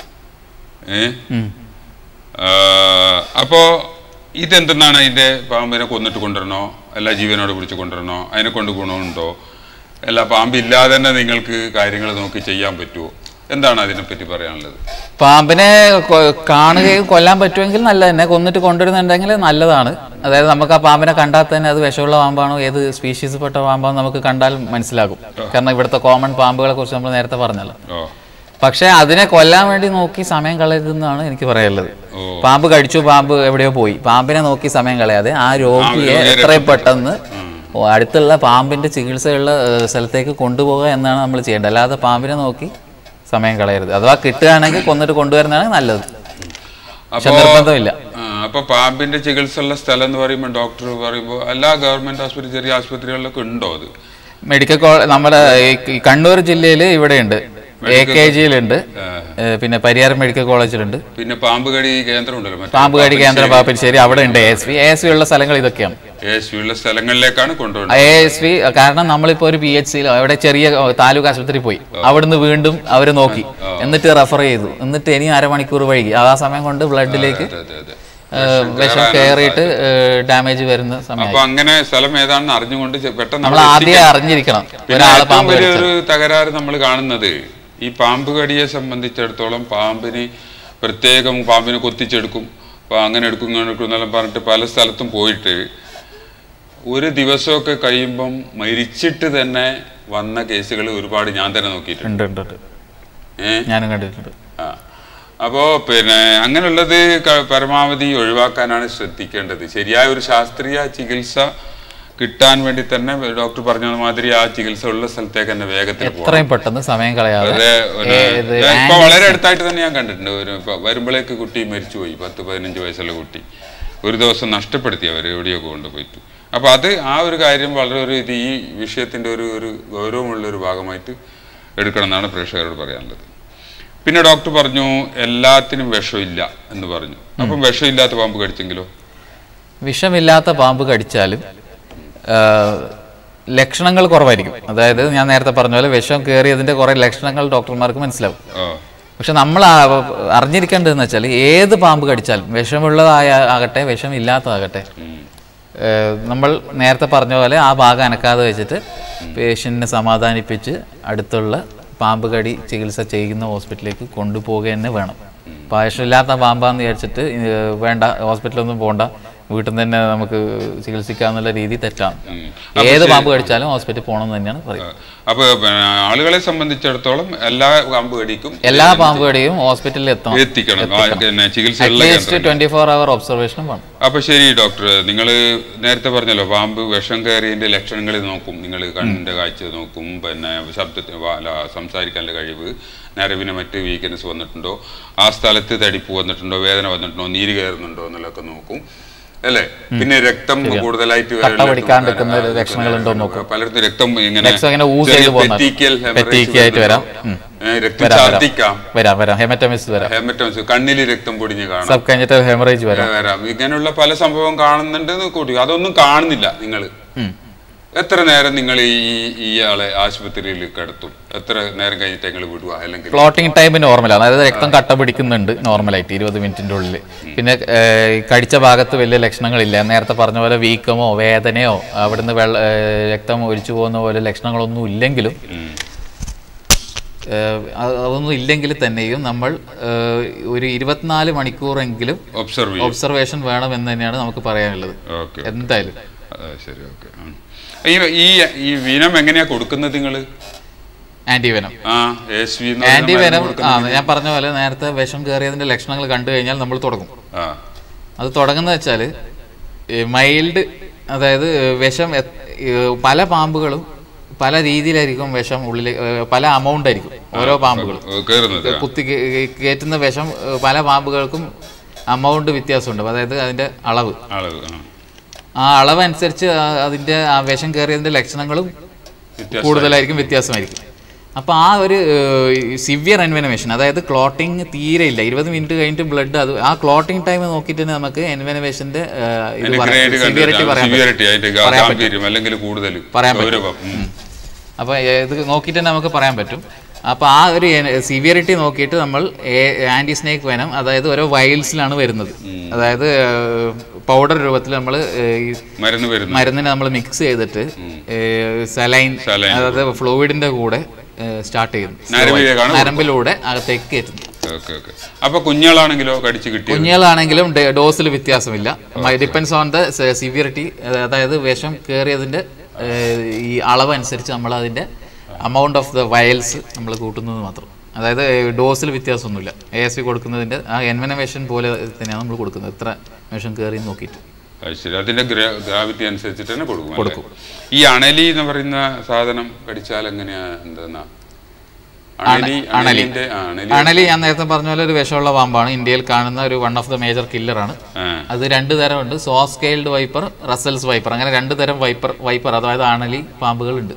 ഏ ഉം. ആ, അപ്പോ ഇതെന്തെന്നാണ് അതിന്റെ പാമ്പിനെ കൊന്നിട്ട് കൊണ്ടുവരണോ അല്ല ജീവനോട് പിടിച്ച് കൊണ്ടുവരണോ അതിനെ കൊണ്ട് ഗുണമുണ്ടോ അല്ല പാമ്പില്ലാതെ തന്നെ നിങ്ങൾക്ക് കാര്യങ്ങൾ നോക്കി ചെയ്യാൻ പറ്റുമോ എന്താണ് അതിനെപ്പറ്റി പറയാനുള്ളത് പാമ്പിനെ കൊ- കാണുകയും കൊല്ലാൻ പറ്റുമെങ്കിൽ നല്ല തന്നെ കൊന്നിട്ട് കൊണ്ടുവരുന്നുണ്ടെങ്കിൽ നല്ലതാണ് അതായത് നമുക്ക് ആ പാമ്പിനെ കണ്ടാൽ തന്നെ അത് വിഷമുള്ള പാമ്പാണോ ഏത് സ്പീഷീസ് പെട്ട പാമ്പാണോ നമുക്ക് കണ്ടാൽ മനസ്സിലാകും കാരണം ഇവിടുത്തെ കോമൺ പാമ്പുകളെ കുറിച്ച് നമ്മൾ നേരത്തെ പറഞ്ഞല്ലോ ഓ പക്ഷെ അതിനെ കൊല്ലാൻ വേണ്ടി നോക്കി സമയം കളയരുതെന്നാണ് എനിക്ക് പറയാനുള്ളത് ഓ. പാമ്പ് കടിച്ചു പാമ്പ് എവിടെയോ പോയി പാമ്പിനെ നോക്കി സമയം കളയാതെ ആ രോഗിയെ രോഗിയെ എത്രയും പെട്ടെന്ന് ഓ, അടുത്തുള്ള പാമ്പിന്റെ ചികിത്സയുള്ള ഏഹ്, സ്ഥലത്തേക്ക് കൊണ്ടുപോകുക എന്നാണ് നമ്മൾ ചെയ്യേണ്ടത് അല്ലാതെ പാമ്പിനെ നോക്കി സമയം കളയരുത് അഥവാ കിട്ടുകയാണെങ്കിൽ കൊന്നിട്ട് കൊണ്ടുവരുന്നതാണ് നല്ലത് പക്ഷെ അപ്പോ നിർബന്ധമില്ല ആ, അപ്പൊ പാമ്പിന്റെ ചികിത്സ ഉള്ള സ്ഥലം എന്ന് പറയുമ്പോൾ ഡോക്ടർ പറയുമ്പോൾ എല്ലാ ഗവൺമെന്റ് ആശുപത്രി ചെറിയ ആശുപത്രികളിലൊക്കെ ഉണ്ടോ അത് മെഡിക്കൽ കോളേജ് നമ്മുടെ ഈ- ഈ കണ്ണൂർ ജില്ലയിൽ ഇവിടെയുണ്ട് എ കെ ജിയിലുണ്ട് ഏഹ്, പിന്നെ പരിയാരം മെഡിക്കൽ കോളേജിലുണ്ട് പിന്നെ പാമ്പ് കടി കേന്ദ്രം ഉണ്ടല്ലോ മറ്റേ പാമ്പ് കടി കേന്ദ്ര പാപ്പശ്ശേരി അവിടെ ഉണ്ട് A S V A S V ഉള്ള സ്ഥലങ്ങൾ ഇതൊക്കെയാണ് ASV ഉള്ള സ്ഥലങ്ങളിലേക്കാണ് കൊണ്ടുപോകുന്നത് എ എസ് വി കാരണം നമ്മളിപ്പോ ഒരു പി എച്ച് സിയിലോ അവിടെ ചെറിയ ഓ, താലൂക്ക് ആശുപത്രി പോയി അവിടുന്ന് വീണ്ടും അവർ നോക്കി എന്നിട്ട് റെഫർ ചെയ്തു എന്നിട്ട് ഇനി അരമണിക്കൂർ വൈകി ആ സമയം കൊണ്ട് ബ്ലഡിലേക്ക് അതെ, അതെ, അതെ. വിഷം കയറിയിട്ട് ഡാമേജ് വരുന്ന സമയം അപ്പൊ അങ്ങനെ സ്ഥലം ഏതാണെന്ന് അറിഞ്ഞുകൊണ്ട് ചെ- പെട്ടെന്ന് നമ്മൾ അവിടെ ആദ്യമേ അറിഞ്ഞിരിക്കണം പിന്നെ ഒരാളെ ഏറ്റവും പാമ്പ് കടിച്ചാൽ വലിയൊരു തകരാറ് നമ്മൾ കാണുന്നത് ഈ പാമ്പ് കടിയെ സംബന്ധിച്ചിടത്തോളം പാമ്പിന് പ്രത്യേകം പാമ്പിനെ കൊത്തിച്ചെടുക്കും അപ്പൊ അങ്ങനെ എടുക്കും ഇങ്ങനെ എടുക്കും എന്നെല്ലാം പറഞ്ഞിട്ട് പല സ്ഥലത്തും പോയിട്ട് ഒരു ദിവസമൊക്കെ കഴിയുമ്പം മരിച്ചിട്ട് തന്നെ വന്ന കേസുകൾ ഒരുപാട് ഞാൻ തന്നെ നോക്കിയിട്ടുണ്ട് ഉണ്ട് ഉണ്ട് ഉണ്ട് ഏഹ് ഞാനും കണ്ടിട്ടുണ്ട് ആ. അപ്പോ പിന്നെ അങ്ങനെയുള്ളത് ക- പരമാവധി ഒഴിവാക്കാനാണ് ശ്രദ്ധിക്കേണ്ടത് ശരിയായ ഒരു ശാസ്ത്രീയ ചികിത്സ കിട്ടാൻ വേണ്ടി തന്നെ ഡോക്ടർ പറഞ്ഞ മാതിരി ആ ചികിത്സ ഉള്ള സ്ഥലത്തേക്ക് തന്നെ വേഗത്തിൽ പോകണം എത്രയും പെട്ടെന്ന് സമയം കളയാതെ അതെ ഒരു- ഏത് ഞാൻ ഇപ്പൊ വളരെ അടുത്തായിട്ട് തന്നെ ഞാൻ കണ്ടിട്ടുണ്ട് ഒരു ഇപ്പൊ വരുമ്പോഴേക്ക് കുട്ടി മരിച്ചുപോയി പത്ത് പതിനഞ്ച് വയസ്സുള്ള കുട്ടി ഒരു ദിവസം നഷ്ടപ്പെടുത്തി അവർ എവിടെയൊക്കെ കൊണ്ടുപോയിട്ട് അപ്പൊ അത് ആ ഒരു കാര്യം വളരെ ഒരു ഇത് ഈ വിഷയത്തിന്റെ ഒരു ഒരു ഗൗരവമുള്ള ഒരു ഭാഗമായിട്ട് എടുക്കണം എന്നാണ് പ്രേക്ഷകരോട് പറയാനുള്ളത് പിന്നെ ഡോക്ടർ പറഞ്ഞു എല്ലാത്തിനും വിഷമില്ല എന്ന് പറഞ്ഞു അപ്പം വിഷമില്ലാത്ത പാമ്പ് കടിച്ചെങ്കിലോ വിഷമില്ലാത്ത പാമ്പ് കടിച്ചാലും ആ, ലക്ഷണങ്ങൾ കുറവായിരിക്കും അതായത് ഞാൻ നേരത്തെ പറഞ്ഞ പോലെ വിഷം കയറിയതിന്റെ കുറെ ലക്ഷണങ്ങൾ ഡോക്ടർമാർക്ക് മനസ്സിലാവും ഓ പക്ഷെ നമ്മൾ ആ- അറിഞ്ഞിരിക്കേണ്ടതെന്ന് വെച്ചാൽ ഏത് പാമ്പ് കടിച്ചാലും വിഷമുള്ളതായ ആകട്ടെ വിഷമില്ലാത്തതാകട്ടെ ഏഹ് നമ്മൾ നേരത്തെ പറഞ്ഞ പോലെ ആ ഭാഗം അനക്കാതെ വെച്ചിട്ട് പേഷ്യൻറ്റിനെ സമാധാനിപ്പിച്ച് അടുത്തുള്ള പാമ്പ് കടി ചികിത്സ ചെയ്യുന്ന ഹോസ്പിറ്റലിലേക്ക് കൊണ്ടുപോവുക തന്നെ വേണം പായസമില്ലാത്ത പാമ്പാന്ന് വിചാരിച്ചിട്ട് ഏഹ് വേണ്ട ഹോസ്പിറ്റലൊന്നും പോകണ്ട വീട്ടിൽ നിന്ന് തന്നെ നമുക്ക് ചികിത്സിക്കാന്നുള്ള രീതി തെറ്റാണ് ഏത് പാമ്പ് കടിച്ചാലും ഹോസ്പിറ്റലിൽ പോകണം എന്ന് തന്നെയാണ് പറയുന്നത് അപ്പൊ പിന്നെ ആളുകളെ സംബന്ധിച്ചിടത്തോളം എല്ലാ പാമ്പ് കടിക്കും എല്ലാ പാമ്പ് കടിയും ഹോസ്പിറ്റലിൽ എത്തണം എത്തിക്കണം ആ, പിന്നെ ചികിത്സയുള്ള അറ്റ്ലീസ്റ്റ് ട്വന്റി ഫോർ അവർ ഒബ്സർവേഷനും വേണം അപ്പൊ ശരി ഡോക്ടർ നിങ്ങൾ നേരത്തെ പറഞ്ഞല്ലോ പാമ്പ് വിഷം കയറിയതിന്റെ ലക്ഷണങ്ങൾ നോക്കും നിങ്ങൾ കണ്ണിന്റെ കാഴ്ച നോക്കും പിന്നെ ശബ്ദത്തിന് വാ- അല്ല, സംസാരിക്കാനുള്ള കഴിവ് നരവിന് മറ്റ് വീക്ക്നെസ് വന്നിട്ടുണ്ടോ ആ സ്ഥലത്ത് തടിപ്പ് വന്നിട്ടുണ്ടോ വേദന വന്നിട്ടുണ്ടോ നീര് കയറുന്നുണ്ടോ എന്നുള്ളതൊക്കെ നോക്കും അല്ലേ പിന്നെ രക്തം കൂടുതലായിട്ട് കട്ട പിടിക്കാണ്ടിരിക്കുന്ന ലക്ഷണങ്ങളുണ്ടോ എന്ന് നോക്കും. പലർക്കും രക്തം ഇങ്ങനെ രക്തം ഇങ്ങനെ ഊസ് ചെറിയ ചെയ്ത് പോകുന്നത്. petechial hemorrhage Petechial ആയിട്ട് വരാം. ഉം. ഏ, രക്തം വരാം വരാം ഛർദ്ദിക്കാം വരാം വരാം ഹെമറ്റമിസ് വരാം ഹെമറ്റോൺസ് കണ്ണിൽ രക്തം പൊടിഞ്ഞ് കാണാം സബ് കഞ്ചറ്റൽ ഹെമറേജ് വരാം വരാം ഇങ്ങനെയുള്ള പല സംഭവം കാണുന്നുണ്ട് എന്ന് കൂട്ടി അതൊന്നും കാണുന്നില്ല നിങ്ങൾ ഉം. എത്ര നേരം നിങ്ങൾ ഈ ഈ ആളെ ആശുപത്രിയിൽ കിടത്തും എത്ര നേരം കഴിഞ്ഞിട്ട് നിങ്ങൾ വിടുക അല്ലെങ്കിൽ ക്ലോട്ടിംഗ് ടൈം നോർമലാണ് അതായത് രക്തം കട്ട പിടിക്കുന്നുണ്ട് നോർമലായിട്ട് ഇരുപത് മിനിറ്റിന്റെ ഉള്ളിൽ പിന്നെ ഏഹ്, ഈ കടിച്ച ഭാഗത്ത് വലിയ ലക്ഷണങ്ങളില്ല നേരത്തെ പറഞ്ഞ പോലെ വീക്കമോ വേദനയോ അവിടുന്ന് വെള്ള ഏഹ്, രക്തം ഒലിച്ചു പോകുന്ന പോലെ ലക്ഷണങ്ങളൊന്നും ഇല്ലെങ്കിലും ഉം. ഏഹ്, അത് അതൊന്നും ഇല്ലെങ്കിൽ തന്നെയും നമ്മൾ ഏഹ്, ഒരു ഇരുപത്തിനാല് മണിക്കൂറെങ്കിലും ഒബ്സർവ് ചെയ്യും ഒബ്സർവേഷൻ വേണം എന്ന് തന്നെയാണ് നമുക്ക് പറയാനുള്ളത് ഓക്കെ എന്തായാലും ശരി ഓക്കെ ഈ ഈ ഈ വീനം എങ്ങനെയാ കൊടുക്കുന്നത് നിങ്ങൾ ആന്റിവെനം ആ എസ് വി ആന്റിവെനം ആ ഞാൻ പറഞ്ഞ പോലെ നേരത്തെ വിഷം കയറിയതിന്റെ ലക്ഷണങ്ങൾ കണ്ടു കഴിഞ്ഞാൽ നമ്മൾ തുടങ്ങും ആ അത് തുടങ്ങുന്നത് വെച്ചാൽ മൈൽഡ് അതായത് വിഷം എ- ഈ പല പാമ്പുകളും പല രീതിയിലായിരിക്കും വിഷം ഉള്ളിൽ പല amount ആയിരിക്കും ഓരോ പാമ്പുകളും കയറുന്നത് ആ. കുത്തി കേ- കയറ്റുന്ന വിഷം ഏ, പല പാമ്പുകൾക്കും അമൗണ്ട് വ്യത്യാസമുണ്ട് അതായത് അതിന്റെ അളവ് അളവ് ആ ആ അളവ് അനുസരിച്ച് ആ- അതിന്റെ ആ വിഷം കയറിയതിന്റെ ലക്ഷണങ്ങളും വ്യത്യാസം കൂടുതലായിരിക്കും വ്യത്യാസമായിരിക്കും അപ്പോൾ ആ ഒരു സിവിയർ എൻവെനവേഷൻ അതായത് ക്ലോട്ടിങ് തീരെ ഇല്ല ഇരുപത് മിനിറ്റ് കഴിഞ്ഞിട്ട് ബ്ലഡ് അത് ആ ക്ലോട്ടിങ് ടൈം നോക്കിയിട്ട് തന്നെ നമുക്ക് എൻവെനവേഷന്റെ ഇത് അതിന്റെ പറയാം ഗ്രേഡ് സിവിയറിറ്റി കണ്ടിട്ട് പറയാൻ സിവിയറിറ്റി അതിന്റെ ഗാ- ഗാംഭീര്യം അല്ലെങ്കിൽ കൂടുതൽ പറയാൻ പറ്റും. ഗൗരവം ഉം. അപ്പോൾ ഇത് നോക്കിയിട്ട് തന്നെ നമുക്ക് പറയാൻ പറ്റും അപ്പോൾ ആ ഒരു സിവിയറിറ്റി നോക്കിയിട്ട് നമ്മൾ ആൻറ്റി സ്നേക്ക് വെനം അതായത് ഓരോ വയൽസിലാണ് വരുന്നത് അതായത് പൗഡർ രൂപത്തിൽ നമ്മൾ മരുന്ന് വരുന്നു മരുന്നിനെ നമ്മൾ മിക്സ് ചെയ്തിട്ട് സലൈൻ Saline. അതായത് ഫ്ലൂയിഡിന്റെ കൂടെ സ്റ്റാർട്ട് ചെയ്യുന്നു നരമ്പിലേക്കാണ് നരമ്പിലൂടെ അകത്തേക്ക് കയറ്റുന്നു ഓക്കെ ഓക്കെ അപ്പൊ കുഞ്ഞുങ്ങളാണെങ്കിലോ കടിച്ച് കിട്ടിയത് കുഞ്ഞുങ്ങളാണെങ്കിലും ഡോസിൽ വ്യത്യാസമില്ല ഡിപ്പെൻസ് ഓൺ ദ സിവിയറിറ്റി അതായത് വിഷം കയറിയതിന്റെ ഏഹ്, ഈ അളവ് അനുസരിച്ച് നമ്മൾ അതിന്റെ അമൗണ്ട് ഓഫ് ദ വയൽസ് നമ്മൾ കൂട്ടുന്നത് മാത്രം അതായത് ഡോസിൽ വ്യത്യാസമൊന്നുമില്ല എ എസ് പി കൊടുക്കുന്നതിന്റെ ആ എൻവനവേഷൻ പോലെ തന്നെയാണ് നമ്മൾ കൊടുക്കുന്നത് എത്ര വിഷം കയറി നോക്കിയിട്ട് അത് ശരി അതിന്റെ ഗ്രാവിറ്റി അനുസരിച്ചിട്ട് തന്നെ കൊടുക്കും കൊടുക്കും ഈ അണലി എന്ന് പറയുന്ന സാധനം കടിച്ചാൽ എങ്ങനെയാ എന്താ അണലി അണലിന്റെ ആ, അണലി അണലി ഞാൻ നേരത്തെ പറഞ്ഞ പോലെ ഒരു വിഷമുള്ള പാമ്പാണ് ഇന്ത്യയിൽ കാണുന്ന ഒരു വൺ ഓഫ് ദ മേജർ കില്ലറാണ് ആ, അത് രണ്ട് തരമുണ്ട് saw scaled viper Russell's viper അങ്ങനെ രണ്ട് തരം വൈപ്പർ വൈപ്പർ അതായത് അണലി പാമ്പുകളുണ്ട്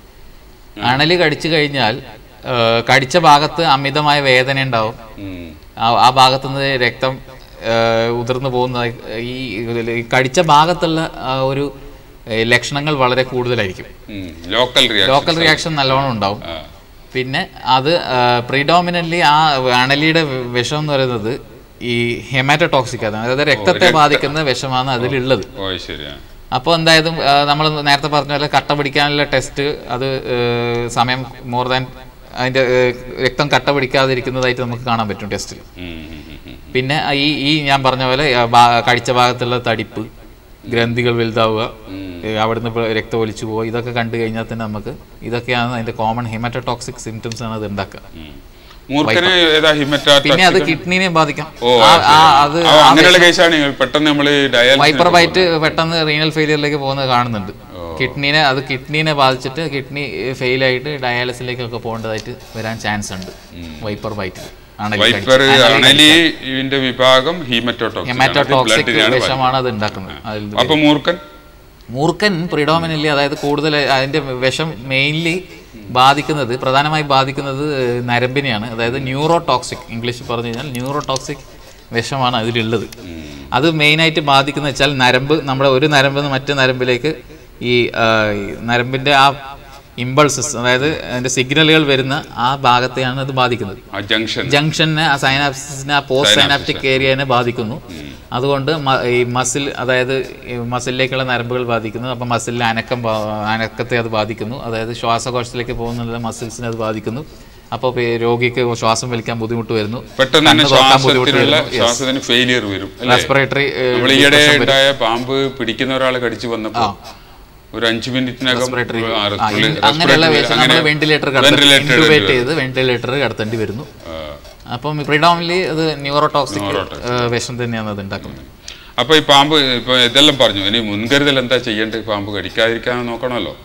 അണലി കടിച്ചു കഴിഞ്ഞാൽ ആ, കടിച്ച ഭാഗത്ത് അമിതമായ വേദന ഉണ്ടാവും ഉം, ആ- ആ ഭാഗത്തു നിന്ന് രക്തം ആ, ഉതിർന്നു പോകുന്ന ഈ ഈ കടിച്ച ഭാഗത്തുള്ള ആ ഒരു ഏ, ലക്ഷണങ്ങൾ വളരെ കൂടുതലായിരിക്കും ഉം. ലോക്കൽ റിയാക്ഷൻ ലോക്കൽ റിയാക്ഷൻ നല്ലോണം ഉണ്ടാവും ആ, പിന്നെ അത് പ്രീഡോമിനൻ്റ്ലി ആ അണലിയുടെ വിഷം എന്ന് പറയുന്നത് ഈ ഹെമാറ്റോടോക്സിക് ആണ് അതായത് രക്തത്തെ ബാധിക്കുന്ന വിഷമാണ് അതിലുള്ളത് ഓ ശരിയാ അപ്പോൾ എന്തായാലും നമ്മൾ നേരത്തെ പറഞ്ഞ പോലെ കട്ട പിടിക്കാനുള്ള ടെസ്റ്റ് അത് ആ, സമയം മോർ ദാൻ അതിൻ്റെ രക്തം കട്ട പിടിക്കാതിരിക്കുന്നതായിട്ട് നമുക്ക് കാണാൻ പറ്റും ടെസ്റ്റിൽ ഉം, ഉം, ഉം, ഉം. പിന്നെ ഈ ഈ ഞാൻ പറഞ്ഞ പോലെ ആ, ഭാ- കടിച്ച ഭാഗത്തുള്ള തടിപ്പ് ഗ്രന്ഥികൾ വലുതാവുക ഏ, അവിടുന്ന് ഇപ്പൊ രക്തം ഒലിച്ചു പോവുക ഇതൊക്കെ കണ്ടു കഴിഞ്ഞാൽ തന്നെ നമുക്ക് ഇതൊക്കെയാണ് അതിന്റെ കോമൺ ഹെമറ്റോടോക്സിക് സിംറ്റംസ് ആണ് അത് ഉണ്ടാക്കുക ഉം. മൂർഖന് ഏതാ ഹിമറ്റാ പിന്നെ അത് കിഡ്നിനെ ബാധിക്കാം ഓ ആ- അത് ആ- ശരി. അത് ആ, അങ്ങനെയുള്ള കേസാണ് പെട്ടെന്ന് നമ്മൾ ഡയാലിസിസ് വൈപ്പർ ബൈറ്റ് പെട്ടെന്ന് റീനൽ ഫെയിലിയറിലേക്ക് പോകുന്നത് കാണുന്നുണ്ട് കിഡ്നീനെ അത് കിഡ്നീനെ ബാധിച്ചിട്ട് കിഡ്നി ഫെയിൽ ആയിട്ട് ഡയാലിസിലേക്കൊക്കെ പോകേണ്ടതായിട്ട് വരാൻ ചാൻസ് ഉണ്ട് വൈപ്പർ ബൈറ്റ് വൈപ്പർ അണലി ഇതിന്റെ വിഭാഗം ഹീമറ്റോടോക്സിക് ഹെമാറ്റോടോക്സിക് വിഷമാണ് അത് ഉണ്ടാക്കുന്നത് അതിൽ അപ്പൊ മൂർഖൻ മൂർഖൻ പ്രിഡോമിനലി അതായത് കൂടുതൽ അതിന്റെ വിഷം മെയിൻലി ബാധിക്കുന്നത് പ്രധാനമായി ബാധിക്കുന്നത് നരമ്പിനെയാണ് അതായത് ന്യൂറോ ടോക്സിക് ഇംഗ്ലീഷിൽ പറഞ്ഞു കഴിഞ്ഞാൽ ന്യൂറോ ടോക്സിക് വിഷമാണ് അതിലുള്ളത് അത് മെയിനായിട്ട് ബാധിക്കുന്ന വെച്ചാൽ നരമ്പ് നമ്മുടെ ഒരു നരമ്പ് നിന്ന് മറ്റു നരമ്പിലേക്ക് ഈ ആ, ഈ നരമ്പിന്റെ ആ ഇമ്പൾസസ് അതായത് അതിന്റെ സിഗ്നലുകൾ വരുന്ന ആ ഭാഗത്തെയാണ് അത് ബാധിക്കുന്നത് ആ ജംഗ്ഷൻ ജംഗ്ഷനെ ആ സൈനാപ്സിനെ ആ പോസ്റ്റ് സൈനാപ്റ്റിക് ഏരിയനെ ബാധിക്കുന്നു അതുകൊണ്ട് മ- ഈ മസിൽ അതായത് ഈ മസിലിലേക്കുള്ള നരമ്പുകൾ ബാധിക്കുന്നു അപ്പോൾ മസിലിലെ അനക്കം ബാ- അനക്കത്തെ അത് ബാധിക്കുന്നു അതായത് ശ്വാസകോശത്തിലേക്ക് പോകുന്ന മസിൽസിനെ അത് ബാധിക്കുന്നു അപ്പോൾ രോഗിക്ക് ശ്വാസം വലിക്കാൻ ബുദ്ധിമുട്ട് വരുന്നു പെട്ടെന്ന് തന്നെ കണ്ണ് തുറക്കാൻ ബുദ്ധിമുട്ട് ശ്വാസത്തിനുള്ള വരുന്നു ശ്വാസത്തിന് ഫെയിലിയർ വരും അല്ലേ റെസ്പിറേറ്ററി നമ്മൾ ഈയിടെ ഉണ്ടായ പാമ്പ് പിടിക്കുന്ന ഒരാളെ കടിച്ചു വന്നപ്പോ ഒരു അഞ്ചു മിനിറ്റിനകം റെസ്പിറേറ്ററി ആ, ആ, respiratory- ഇൻ- അങ്ങനെയുള്ള respiratory- വേഷം നമ്മൾ അങ്ങനെ വെന്റിലേറ്റർ ventilator ഇൻക്യുബേറ്റ് എടുത്ത് ചെയ്ത് വെന്റിലേറ്റർ കടത്തേണ്ടി വരുന്നു ആ. അപ്പം പ്രിഡോമിനലി അത് ന്യൂറോടോക്സിക് വിഷം തന്നെയാണ് അത് ഉണ്ടാക്കുന്നത് അപ്പൊ ഈ പാമ്പ് ഇപ്പൊ ഇതെല്ലാം പറഞ്ഞു ഇനി മുൻകരുതൽ എന്താ ചെയ്യേണ്ടത് പാമ്പ് കടിക്കാതിരിക്കാൻ നോക്കണമല്ലോ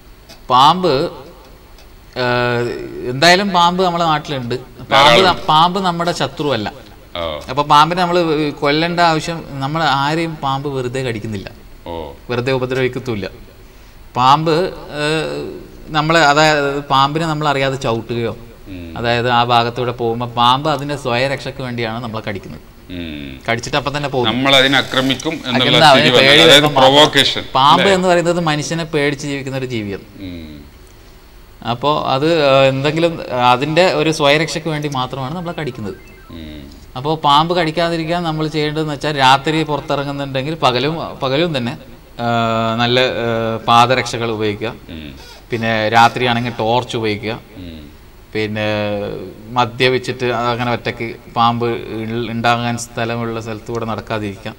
പാമ്പ് ഏഹ്, എന്തായാലും പാമ്പ് നമ്മുടെ നാട്ടിലുണ്ട് പാമ്പ് ന- പാമ്പ് നമ്മുടെ ശത്രുവല്ല ഓ അപ്പൊ പാമ്പിനെ നമ്മൾ കൊല്ലേണ്ട ആവശ്യം നമ്മൾ ആരെയും പാമ്പ് വെറുതെ കടിക്കുന്നില്ല ഓ വെറുതെ ഉപദ്രവിക്കത്തുമില്ല പാമ്പ് നമ്മൾ അതായത് പാമ്പിനെ നമ്മൾ അറിയാതെ ചവിട്ടുകയോ അതായത് ആ ഭാഗത്തൂടെ പോകുമ്പോൾ പാമ്പ് അതിന്റെ സ്വയരക്ഷയ്ക്ക് വേണ്ടിയാണ് നമ്മളെ കടിക്കുന്നത് ഉം. കടിച്ചിട്ട് അപ്പം തന്നെ പോകും നമ്മൾ അതിനെ ആക്രമിക്കും എന്നുള്ള എന്താ സ്ഥിതി അവന് വന്നത്. പേടി അതായത് വരുമ്പം മാത്രം. പ്രൊവോക്കേഷൻ പാമ്പ് എന്ന് പറയുന്നത് മനുഷ്യനെ പേടിച്ച് ജീവിക്കുന്ന ഒരു ജീവിയാണ് അപ്പോൾ അത് ആ, എന്തെങ്കിലും ആ, അതിന്റെ ഒരു സ്വയരക്ഷയ്ക്ക് വേണ്ടി മാത്രമാണ് നമ്മളെ കടിക്കുന്നത് അപ്പോൾ പാമ്പ് കടിക്കാതിരിക്കാൻ നമ്മൾ ചെയ്യേണ്ടതെന്ന് വെച്ചാൽ രാത്രി പുറത്തിറങ്ങുന്നുണ്ടെങ്കിൽ പകലും പകലും തന്നെ ആ, നല്ല ആ, പാദരക്ഷകൾ ഉപയോഗിക്കുക പിന്നെ രാത്രിയാണെങ്കിൽ ടോർച്ച് ഉപയോഗിക്കുക പിന്നെ മദ്യപിച്ചിട്ട് അങ്ങനെ ഒറ്റയ്ക്ക് പാമ്പ് ഉൾ- ഉണ്ടാകാൻ സ്ഥലമുള്ള സ്ഥലത്തൂടെ നടക്കാതിരിക്കാം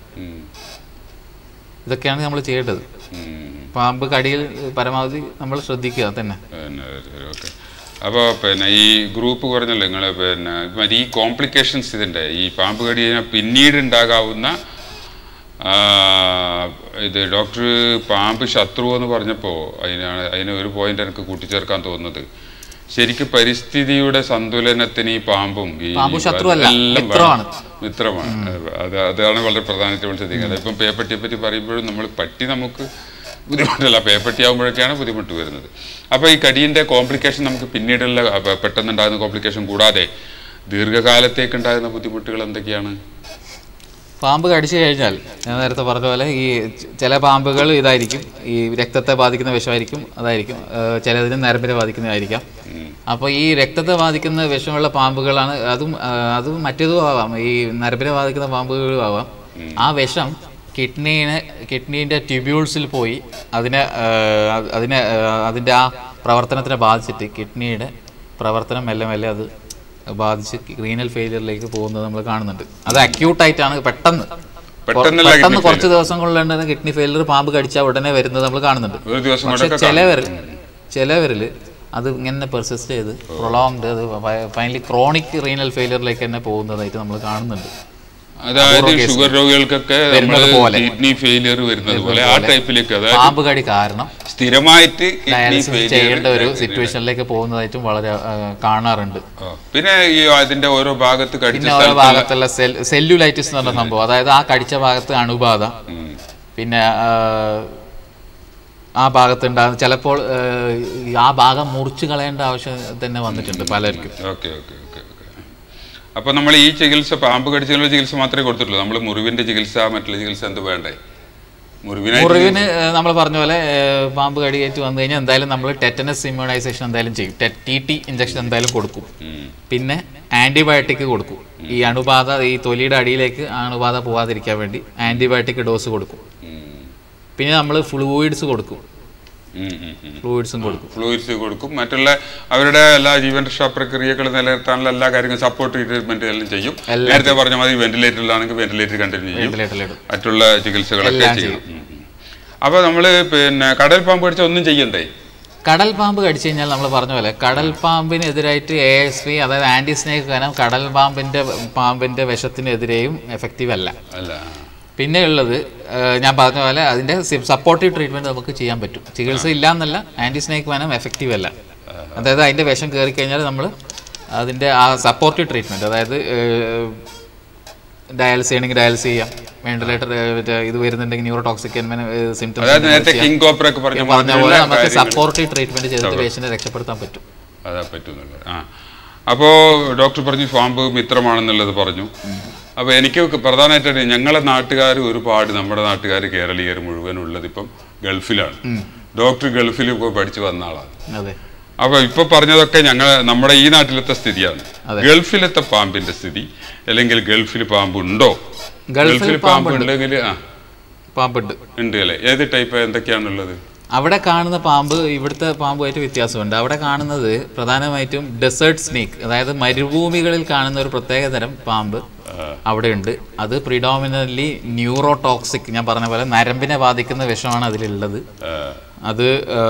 ഇതൊക്കെയാണ് നമ്മൾ ചെയ്യേണ്ടത് പാമ്പ് കടിയിൽ പരമാവധി നമ്മൾ ശ്രദ്ധിക്കുക തന്നെ ഓക്കെ അപ്പോൾ പിന്നെ ഈ ഗ്രൂപ്പ് പറഞ്ഞല്ലോ നിങ്ങൾ പിന്നെ മറ്റേ ഈ കോംപ്ലിക്കേഷൻസ് ഇതിൻ്റെ ഈ പാമ്പ് കടി കഴിഞ്ഞാൽ പിന്നീട് ഉണ്ടാകാവുന്ന ആ, ഇത് ഡോക്ടർ പാമ്പ് ശത്രു എന്ന് പറഞ്ഞപ്പോൾ അതിനാണ് അതിന് ഒരു പോയിന്റ് എനിക്ക് കൂട്ടിച്ചേർക്കാൻ തോന്നുന്നത് ശരിക്കും പരിസ്ഥിതിയുടെ സന്തുലനത്തിന് ഈ പാമ്പും ഈ പാമ്പ് ശത്രുവല്ല, എല്ലാം മിത്രമാണ്. വേണം. മിത്രമാണ് അത് അതാണ് വളരെ പ്രധാനമായിട്ട് നമ്മൾ ശ്രദ്ധിക്കുന്നത് ഇപ്പം പേപ്പട്ടിയെ പറ്റി പറയുമ്പോഴും നമ്മൾ പട്ടി നമുക്ക് ബുദ്ധിമുട്ടല്ല പേപ്പട്ടി ആകുമ്പോഴൊക്കെയാണ് ബുദ്ധിമുട്ട് വരുന്നത് അപ്പോൾ ഈ കടിയിൻ്റെ കോംപ്ലിക്കേഷൻ നമുക്ക് പിന്നീടുള്ള അഹ് പെട്ടെന്നുണ്ടാകുന്ന കോംപ്ലിക്കേഷൻ കൂടാതെ ദീർഘകാലത്തേക്ക് ഉണ്ടാകുന്ന ബുദ്ധിമുട്ടുകൾ എന്തൊക്കെയാണ് പാമ്പ് കടിച്ചു കഴിഞ്ഞാൽ ഞാൻ നേരത്തെ പറഞ്ഞ പോലെ ഈ ച- ചില പാമ്പുകൾ ഇതായിരിക്കും ഈ രക്തത്തെ ബാധിക്കുന്ന വിഷമായിരിക്കും അതായിരിക്കും ഏഹ് ചിലതിന് നരമ്പിനെ ബാധിക്കുന്നതായിരിക്കാം അപ്പോൾ ഈ രക്തത്തെ ബാധിക്കുന്ന വിഷമുള്ള പാമ്പുകളാണ് അതും ഏഹ് അതും മറ്റേതും ആവാം ഈ നരമ്പിനെ ബാധിക്കുന്ന പാമ്പുകളും ആവാം ആ വിഷം കിഡ്നീനെ കിഡ്നീൻ്റെ ട്യൂബ്യൂൾസിൽ പോയി അതിനെ ഏഹ് അത് അതിനെ ഏഹ് അതിൻ്റെ ആ പ്രവർത്തനത്തിനെ ബാധിച്ചിട്ട് കിഡ്നിയുടെ പ്രവർത്തനം മെല്ലെ മെല്ലെ അത് ബാധിച്ച് റീനൽ ഫെയിലിയറിലേക്ക് പോകുന്നത് നമ്മൾ കാണുന്നുണ്ട് അത് acute ആയിട്ടാണ് പെട്ടെന്ന് പെട്ടെന്നുള്ള പെട്ടെന്ന് കുറച്ച് ദിവസം കൊണ്ടുതന്നെ കിഡ്നി ഫെയിലിയർ പാമ്പ് കടിച്ചാൽ ഉടനെ വരുന്നത് നമ്മൾ കാണുന്നുണ്ട് ഒരു ദിവസം പക്ഷെ കൊണ്ടൊക്കെ ചിലവരിൽ ചിലവരിൽ അത് ഇങ്ങനെ പെർസിസ്റ്റ് ചെയ്ത് പ്രൊളോങ്ഡ് അത് ഫൈനലി ക്രോണിക് റീനൽ ഫെയിലിയറിലേക്ക് തന്നെ പോകുന്നതായിട്ട് നമ്മൾ കാണുന്നുണ്ട് അതായത് ഷുഗർ രോഗികൾക്കൊക്കെ വരുന്നത് നമ്മൾ പോലെ. കിഡ്നി ഫെയിലിയർ വരുന്നത് പോലെ ആ ടൈപ്പിലേക്ക് അതായത് പാമ്പ് കടി കാരണം സ്ഥിരമായിട്ട് കിഡ്നി ഡയാലിസിസ് ചെയ്യേണ്ട ഒരു ഫെയിലിയർ സിറ്റുവേഷനിലേക്ക് പോകുന്നതായിട്ടും വളരെ ആ, കാണാറുണ്ട് പിന്നെ ഈ അതിന്റെ ഓരോ ഭാഗത്ത് കടിച്ച പിന്നെ ഓരോ ഭാഗത്തുള്ള സെൽ സെല്ലുലൈറ്റിസ് എന്ന് പറഞ്ഞ സംഭവം അതായത് ആ കടിച്ച ഭാഗത്ത് അണുബാധ ഉം. പിന്നെ ആ, ആ ഭാഗത്തുണ്ടാകുന്ന ചിലപ്പോൾ ആ, ഈ ആ ഭാഗം മുറിച്ച് കളയേണ്ട ആവശ്യം തന്നെ വന്നിട്ടുണ്ട് പലർക്കും ഓക്കെ ഓക്കെ ഓക്കെ ഓക്കെ അപ്പൊ നമ്മൾ ഈ ചികിത്സ പാമ്പ് കടിച്ചുള്ള ചികിത്സ മാത്രമേ കൊടുത്തിട്ടുള്ളൂ നമ്മൾ മുറിവിന്റെ ചികിത്സ മറ്റുള്ള ചികിത്സ എന്ത് വേണ്ടേ മുറിവിനായി മുറിവിന് നമ്മൾ പറഞ്ഞ പോലെ ഏഹ്, പാമ്പ് കടിയേറ്റ് വന്നു കഴിഞ്ഞാൽ എന്തായാലും നമ്മൾ ടെറ്റനസ് ഇമ്മ്യൂണൈസേഷൻ എന്തായാലും ചെയ്യും ടി ടി ഇഞ്ചക്ഷൻ എന്തായാലും കൊടുക്കും ഉം. പിന്നെ ആന്റിബയോട്ടിക് കൊടുക്കും ഈ അണുബാധ ഈ തൊലിയുടെ അടിയിലേക്ക് അണുബാധ പോവാതിരിക്കാൻ വേണ്ടി ആന്റിബയോട്ടിക് ഡോസ് കൊടുക്കും ഉം. പിന്നെ നമ്മൾ ഫ്ലൂയിഡ്സ് കൊടുക്കും ഉം, ഉം, ഉം. ഫ്ലൂയിഡ്സും കൊടുക്കും ഫ്ലൂയിഡ്സ് കൊടുക്കും മറ്റുള്ള അവരുടെ എല്ലാ ജീവൻ രക്ഷാ പ്രക്രിയകൾ നിലനിർത്താനുള്ള എല്ലാ കാര്യങ്ങളും സപ്പോർട്ട് ട്രീറ്റ്മെന്റ് എല്ലാം ചെയ്യും നേരത്തെ പറഞ്ഞ മാതിരി വെന്റിലേറ്ററിലാണെങ്കിൽ വെന്റിലേറ്റർ കണ്ടിന്യൂ ചെയ്യും വെന്റിലേറ്ററിലിടും മറ്റുള്ള ചികിത്സകളൊക്കെ എല്ലാം ചെയ്യണം ഉം, ഉം. അപ്പൊ നമ്മള് പിന്നെ കടൽ പാമ്പ് കടിച്ച ഒന്നും ചെയ്യണ്ടേ കടൽ പാമ്പ് കടിച്ചു കഴിഞ്ഞാൽ നമ്മൾ പറഞ്ഞ പോലെ കടൽ പാമ്പിനെതിരായിട്ട് എ എസ് പി അതായത് ആന്റി സ്നേക്ക് കാരണം കടൽ പാമ്പിന്റെ പാമ്പിന്റെ വിഷത്തിനെതിരെയും എഫക്റ്റീവ് അല്ല അല്ല പിന്നെ ഉള്ളത് ഏഹ്, ഞാൻ പറഞ്ഞ പോലെ അതിന്റെ സപ്പോർട്ടീവ് ട്രീറ്റ്മെന്റ് നമുക്ക് ചെയ്യാൻ പറ്റും ചികിത്സ ഇല്ലാന്നല്ല ആന്റി സ്നേക്ക് വേനം എഫക്റ്റീവ് അല്ല അതായത് അതിന്റെ വിഷം കയറി കഴിഞ്ഞാൽ നമ്മൾ അതിന്റെ ആ സപ്പോർട്ടീവ് ട്രീറ്റ്മെന്റ് അതായത് ഡയാലിസ് ചെയ്യണമെങ്കിൽ ഡയാലിസ് ചെയ്യാം വെന്റിലേറ്റർ ഇത് വരുന്നുണ്ടെങ്കിൽ ന്യൂറോടോക്സിക് അതായത് സിംറ്റംസ് നേരത്തെ കിങ് കോപ്പർ ഒക്കെ പറഞ്ഞ പറഞ്ഞ പോലെ മാതിരിയുള്ള നമുക്ക് കാര്യങ്ങൾ സപ്പോർട്ടീവ് ട്രീറ്റ്മെന്റ് ചെയ്തിട്ട് പേഷ്യനെ രക്ഷപ്പെടുത്താൻ പറ്റും അതാ പറ്റുന്നുള്ളത് ആ അപ്പോൾ ഡോക്ടർ പറഞ്ഞു പാമ്പ് മിത്രമാണെന്നുള്ളത് പറഞ്ഞു അപ്പോൾ എനിക്ക് പ്രധാനമായിട്ട് ഞങ്ങളെ നാട്ടുകാർ ഒരുപാട് നമ്മുടെ നാട്ടുകാർ കേരളീയർ മുഴുവൻ ഉള്ളത് ഇപ്പം ഗൾഫിലാണ് ഡോക്ടർ ഗൾഫിൽ പോയി പഠിച്ചു വന്ന ആളാണ് അതെ അപ്പൊ ഇപ്പൊ പറഞ്ഞതൊക്കെ ഞങ്ങൾ നമ്മുടെ ഈ നാട്ടിലത്തെ സ്ഥിതിയാണ് അതെ. ഗൾഫിലത്തെ പാമ്പിന്റെ സ്ഥിതി അല്ലെങ്കിൽ ഗൾഫിൽ പാമ്പ് ഉണ്ടോ ഗൾഫിൽ പാമ്പ് ഉണ്ടെങ്കിൽ ആ പാമ്പുണ്ട് ഉണ്ട് അല്ലേ ഏത് ടൈപ്പ് എന്തൊക്കെയാണുള്ളത് അവിടെ കാണുന്ന പാമ്പ് ഇവിടുത്തെ പാമ്പുമായിട്ട് വ്യത്യാസമുണ്ട് അവിടെ കാണുന്നത് പ്രധാനമായിട്ടും ഡെസേർട്ട് സ്നേക്ക് അതായത് മരുഭൂമികളിൽ കാണുന്ന ഒരു പ്രത്യേക തരം പാമ്പ് അവിടെ ഉണ്ട് അത് പ്രിഡോമിനറ്റ്ലി ന്യൂറോടോക്സിക് ഞാൻ പറഞ്ഞ പോലെ നരമ്പിനെ ബാധിക്കുന്ന വിഷമാണ് അതിലുള്ളത് ആ, അത്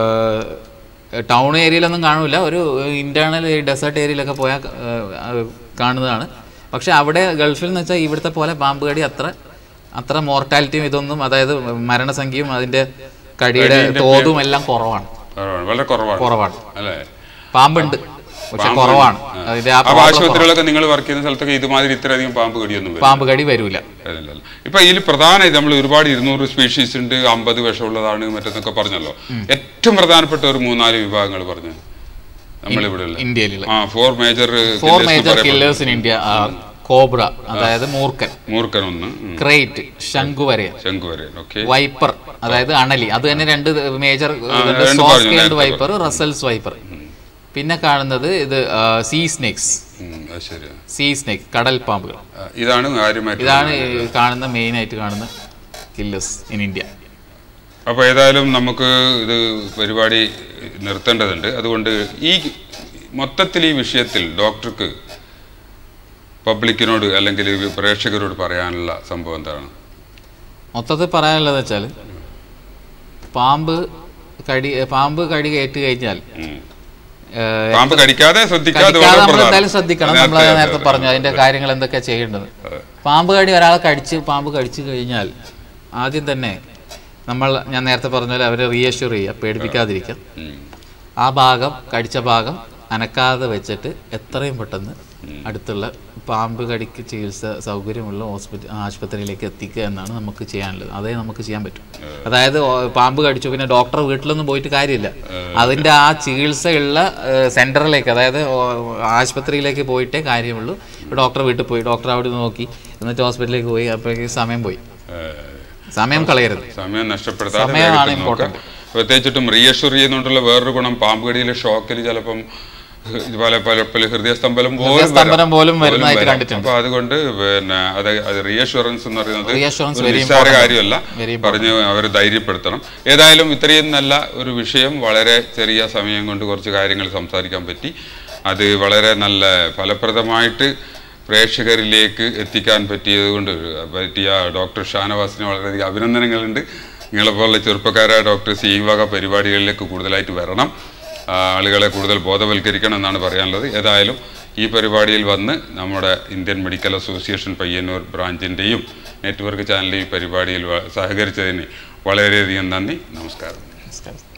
ടൗൺ ഏരിയയിലൊന്നും കാണില്ല ഒരു ഇന്റേണൽ ഡെസേർട്ട് ഏരിയയിലൊക്കെ പോയാൽ കാണുന്നതാണ് പക്ഷെ അവിടെ ഗൾഫിൽ എന്ന് വെച്ചാൽ ഇവിടുത്തെ പോലെ പാമ്പ് കടി അത്ര അത്ര മോർട്ടാലിറ്റിയും ഇതൊന്നും അതായത് മരണസംഖ്യയും അതിന്റെ കടിയുടെ തോതും എല്ലാം കുറവാണ് കുറവാണ്. വളരെ കുറവാണ് കുറവാണ് അല്ലേ പാമ്പുണ്ട് പക്ഷെ കുറവാണ് അതിന്റെ ആ അപ്പൊ problem ആശുപത്രികളൊക്കെ നിങ്ങൾ വർക്ക് ചെയ്യുന്ന സ്ഥലത്തൊക്കെ ഇതുമാതിരി ഇത്രയധികം പാമ്പ് കടിയൊന്നും വരും പാമ്പ് കടി വരൂല അതില്ലല്ലോ. ഇപ്പൊ ഇതിൽ പ്രധാനമായി നമ്മൾ ഒരുപാട് ഇരുന്നൂറ് സ്പീഷീസ് ഉണ്ട് അമ്പത് വിഷമുള്ളതാണ് മറ്റെന്നൊക്കെ പറഞ്ഞല്ലോ ഏറ്റവും പ്രധാനപ്പെട്ട ഒരു മൂന്നാല് വിഭാഗങ്ങൾ പറഞ്ഞു നമ്മളിവിടെ ഉള്ള ഇന്ത്യയിലുള്ള ആ four major four major killers in India cobra അതായത് മൂർക്കൻ മൂർക്കൻ ഒന്ന് ഉം. ക്രേറ്റ് ശംഖുവരയൻ ശംഖുവരൻ ഓക്കെ വൈപ്പർ അതായത് അണലി അത് തന്നെ രണ്ട് മേജർ രണ്ട് പറഞ്ഞു, സോഫ്റ്റ് നേരത്തെ വൈപ്പർ റസൽസ് വൈപ്പർ പിന്നെ കാണുന്നത് ഇത് സീ സ്നേക്സ് അത് ശരിയാ സീ സ്നേക്ക് കടൽ പാമ്പുകൾ ആ, ഇതാണ് കാര്യമായിട്ട് ഇതാണ് ഈ കാണുന്ന മെയിൻ ആയിട്ട് കാണുന്ന കില്ലേഴ്സ് ഇൻ ഇന്ത്യ അപ്പോൾ ഏതായാലും നമുക്ക് ഇത് പരിപാടി നിർത്തേണ്ടതുണ്ട് അതുകൊണ്ട് ഈ മൊത്തത്തിൽ ഈ വിഷയത്തിൽ ഡോക്ടർക്ക് പബ്ലിക്കിനോട് അല്ലെങ്കിൽ ഈ പ്രേക്ഷകരോട് പറയാനുള്ള സംഭവം എന്താണ് മൊത്തത്തിൽ പറയാനുള്ളത് വെച്ചാൽ പാമ്പ് കടി പാമ്പ് കടി കയറ്റി കഴിഞ്ഞാൽ ഉം. ഏഹ്, പാമ്പ് കടിക്കാതെ ശ്രദ്ധിക്കാതെ കടിക്കാതെ വളരെ നമ്മൾ പ്രധാനം. എന്തായാലും ശ്രദ്ധിക്കണം നമ്മൾ നേരത്തെ- നേരത്തെ പറഞ്ഞു അതിന്റെ കാര്യങ്ങൾ എന്തൊക്കെയാ ചെയ്യേണ്ടത് പാമ്പ് കടി ഒരാളെ കടിച്ച് പാമ്പ് കടിച്ചു കഴിഞ്ഞാൽ ആദ്യം തന്നെ നമ്മൾ ഞാൻ നേരത്തെ പറഞ്ഞ പോലെ അവരെ റീഅഷ്യൂർ ചെയ്യുക പേടിപ്പിക്കാതിരിക്കുക ഉം. ആ ഭാഗം കടിച്ച ഭാഗം അനക്കാതെ വെച്ചിട്ട് എത്രയും പെട്ടെന്ന് അടുത്തുള്ള പാമ്പ് കടിക്ക് ചികിത്സ സൗകര്യമുള്ള ഹോസ്പിറ്റൽ ആശുപത്രിയിലേക്ക് എത്തിക്കുക എന്നാണ് നമുക്ക് ചെയ്യാനുള്ളത് അതേ നമുക്ക് ചെയ്യാൻ പറ്റും അതായത് ഓ- പാമ്പ് കടിച്ചു പിന്നെ ഡോക്ടർ വീട്ടിലൊന്നും പോയിട്ട് കാര്യമില്ല അതിൻ്റെ ആ ചികിത്സയുള്ള ഏഹ്, സെൻറ്ററിലേക്ക് അതായത് ഓ- ആശുപത്രിയിലേക്ക് പോയിട്ടേ കാര്യമുള്ളൂ ഡോക്ടർ വീട്ടിൽ പോയി ഡോക്ടർ അവിടെ നോക്കി എന്നിട്ട് ഹോസ്പിറ്റലിലേക്ക് പോയി അപ്പോഴേക്ക് സമയം പോയി സമയം കളയരുത് സമയം നഷ്ടപ്പെടുത്താതെ സമയമാണ് വേഗത്തിൽ നോക്കാം പ്രത്യേകിച്ചിട്ടും റീഅഷ്യൂർ ചെയ്യുന്നതുകൊണ്ടുള്ള വേറൊരു ഗുണം പാമ്പ് കടിയിലെ ഷോക്കിൽ ചിലപ്പം ഹ് പല പല ഹൃദയസ്തംഭനം പോലും ഹൃദയസ്തംഭനം പോലും വരുന്നതായിട്ട് വരാം. കണ്ടിട്ടുണ്ട്. അപ്പൊ അതുകൊണ്ട് പിന്നെ അത് അത് റീഅഷ്യൂറൻസ് എന്ന് പറയുന്നത് Reassurance ഒരു very നിസ്സാര important. കാര്യമല്ല Very പറഞ്ഞ് അവരെ ധൈര്യപ്പെടുത്തണം ഏതായാലും ഇത്രയും നല്ല ഒരു വിഷയം വളരെ ചെറിയ സമയം കൊണ്ട് കുറച്ച് കാര്യങ്ങൾ സംസാരിക്കാൻ പറ്റി അത് വളരെ നല്ല ഫലപ്രദമായിട്ട് പ്രേക്ഷകരിലേക്ക് എത്തിക്കാൻ പറ്റിയത് കൊണ്ട് പറ്റിയ ഡോക്ടർ ഷാനവാസിന് വളരെയധികം അഭിനന്ദനങ്ങളുണ്ട് നിങ്ങളെപ്പോലുള്ള ചെറുപ്പക്കാരായ ഡോക്ടേഴ്സ് ഈ വക പരിപാടികളിലേക്ക് കൂടുതലായിട്ട് വരണം ആ, ആളുകളെ കൂടുതൽ ബോധവൽക്കരിക്കണം എന്നാണ് പറയാനുള്ളത് ഏതായാലും ഈ പരിപാടിയിൽ വന്ന് നമ്മുടെ ഇന്ത്യൻ മെഡിക്കൽ അസോസിയേഷൻ പയ്യന്നൂർ ബ്രാഞ്ചിൻ്റെയും നെറ്റ്വർക്ക് ചാനലിൽ ഈ പരിപാടിയിൽ വ- സഹകരിച്ചതിന് വളരെയധികം നന്ദി നമസ്കാരം നമസ്കാരം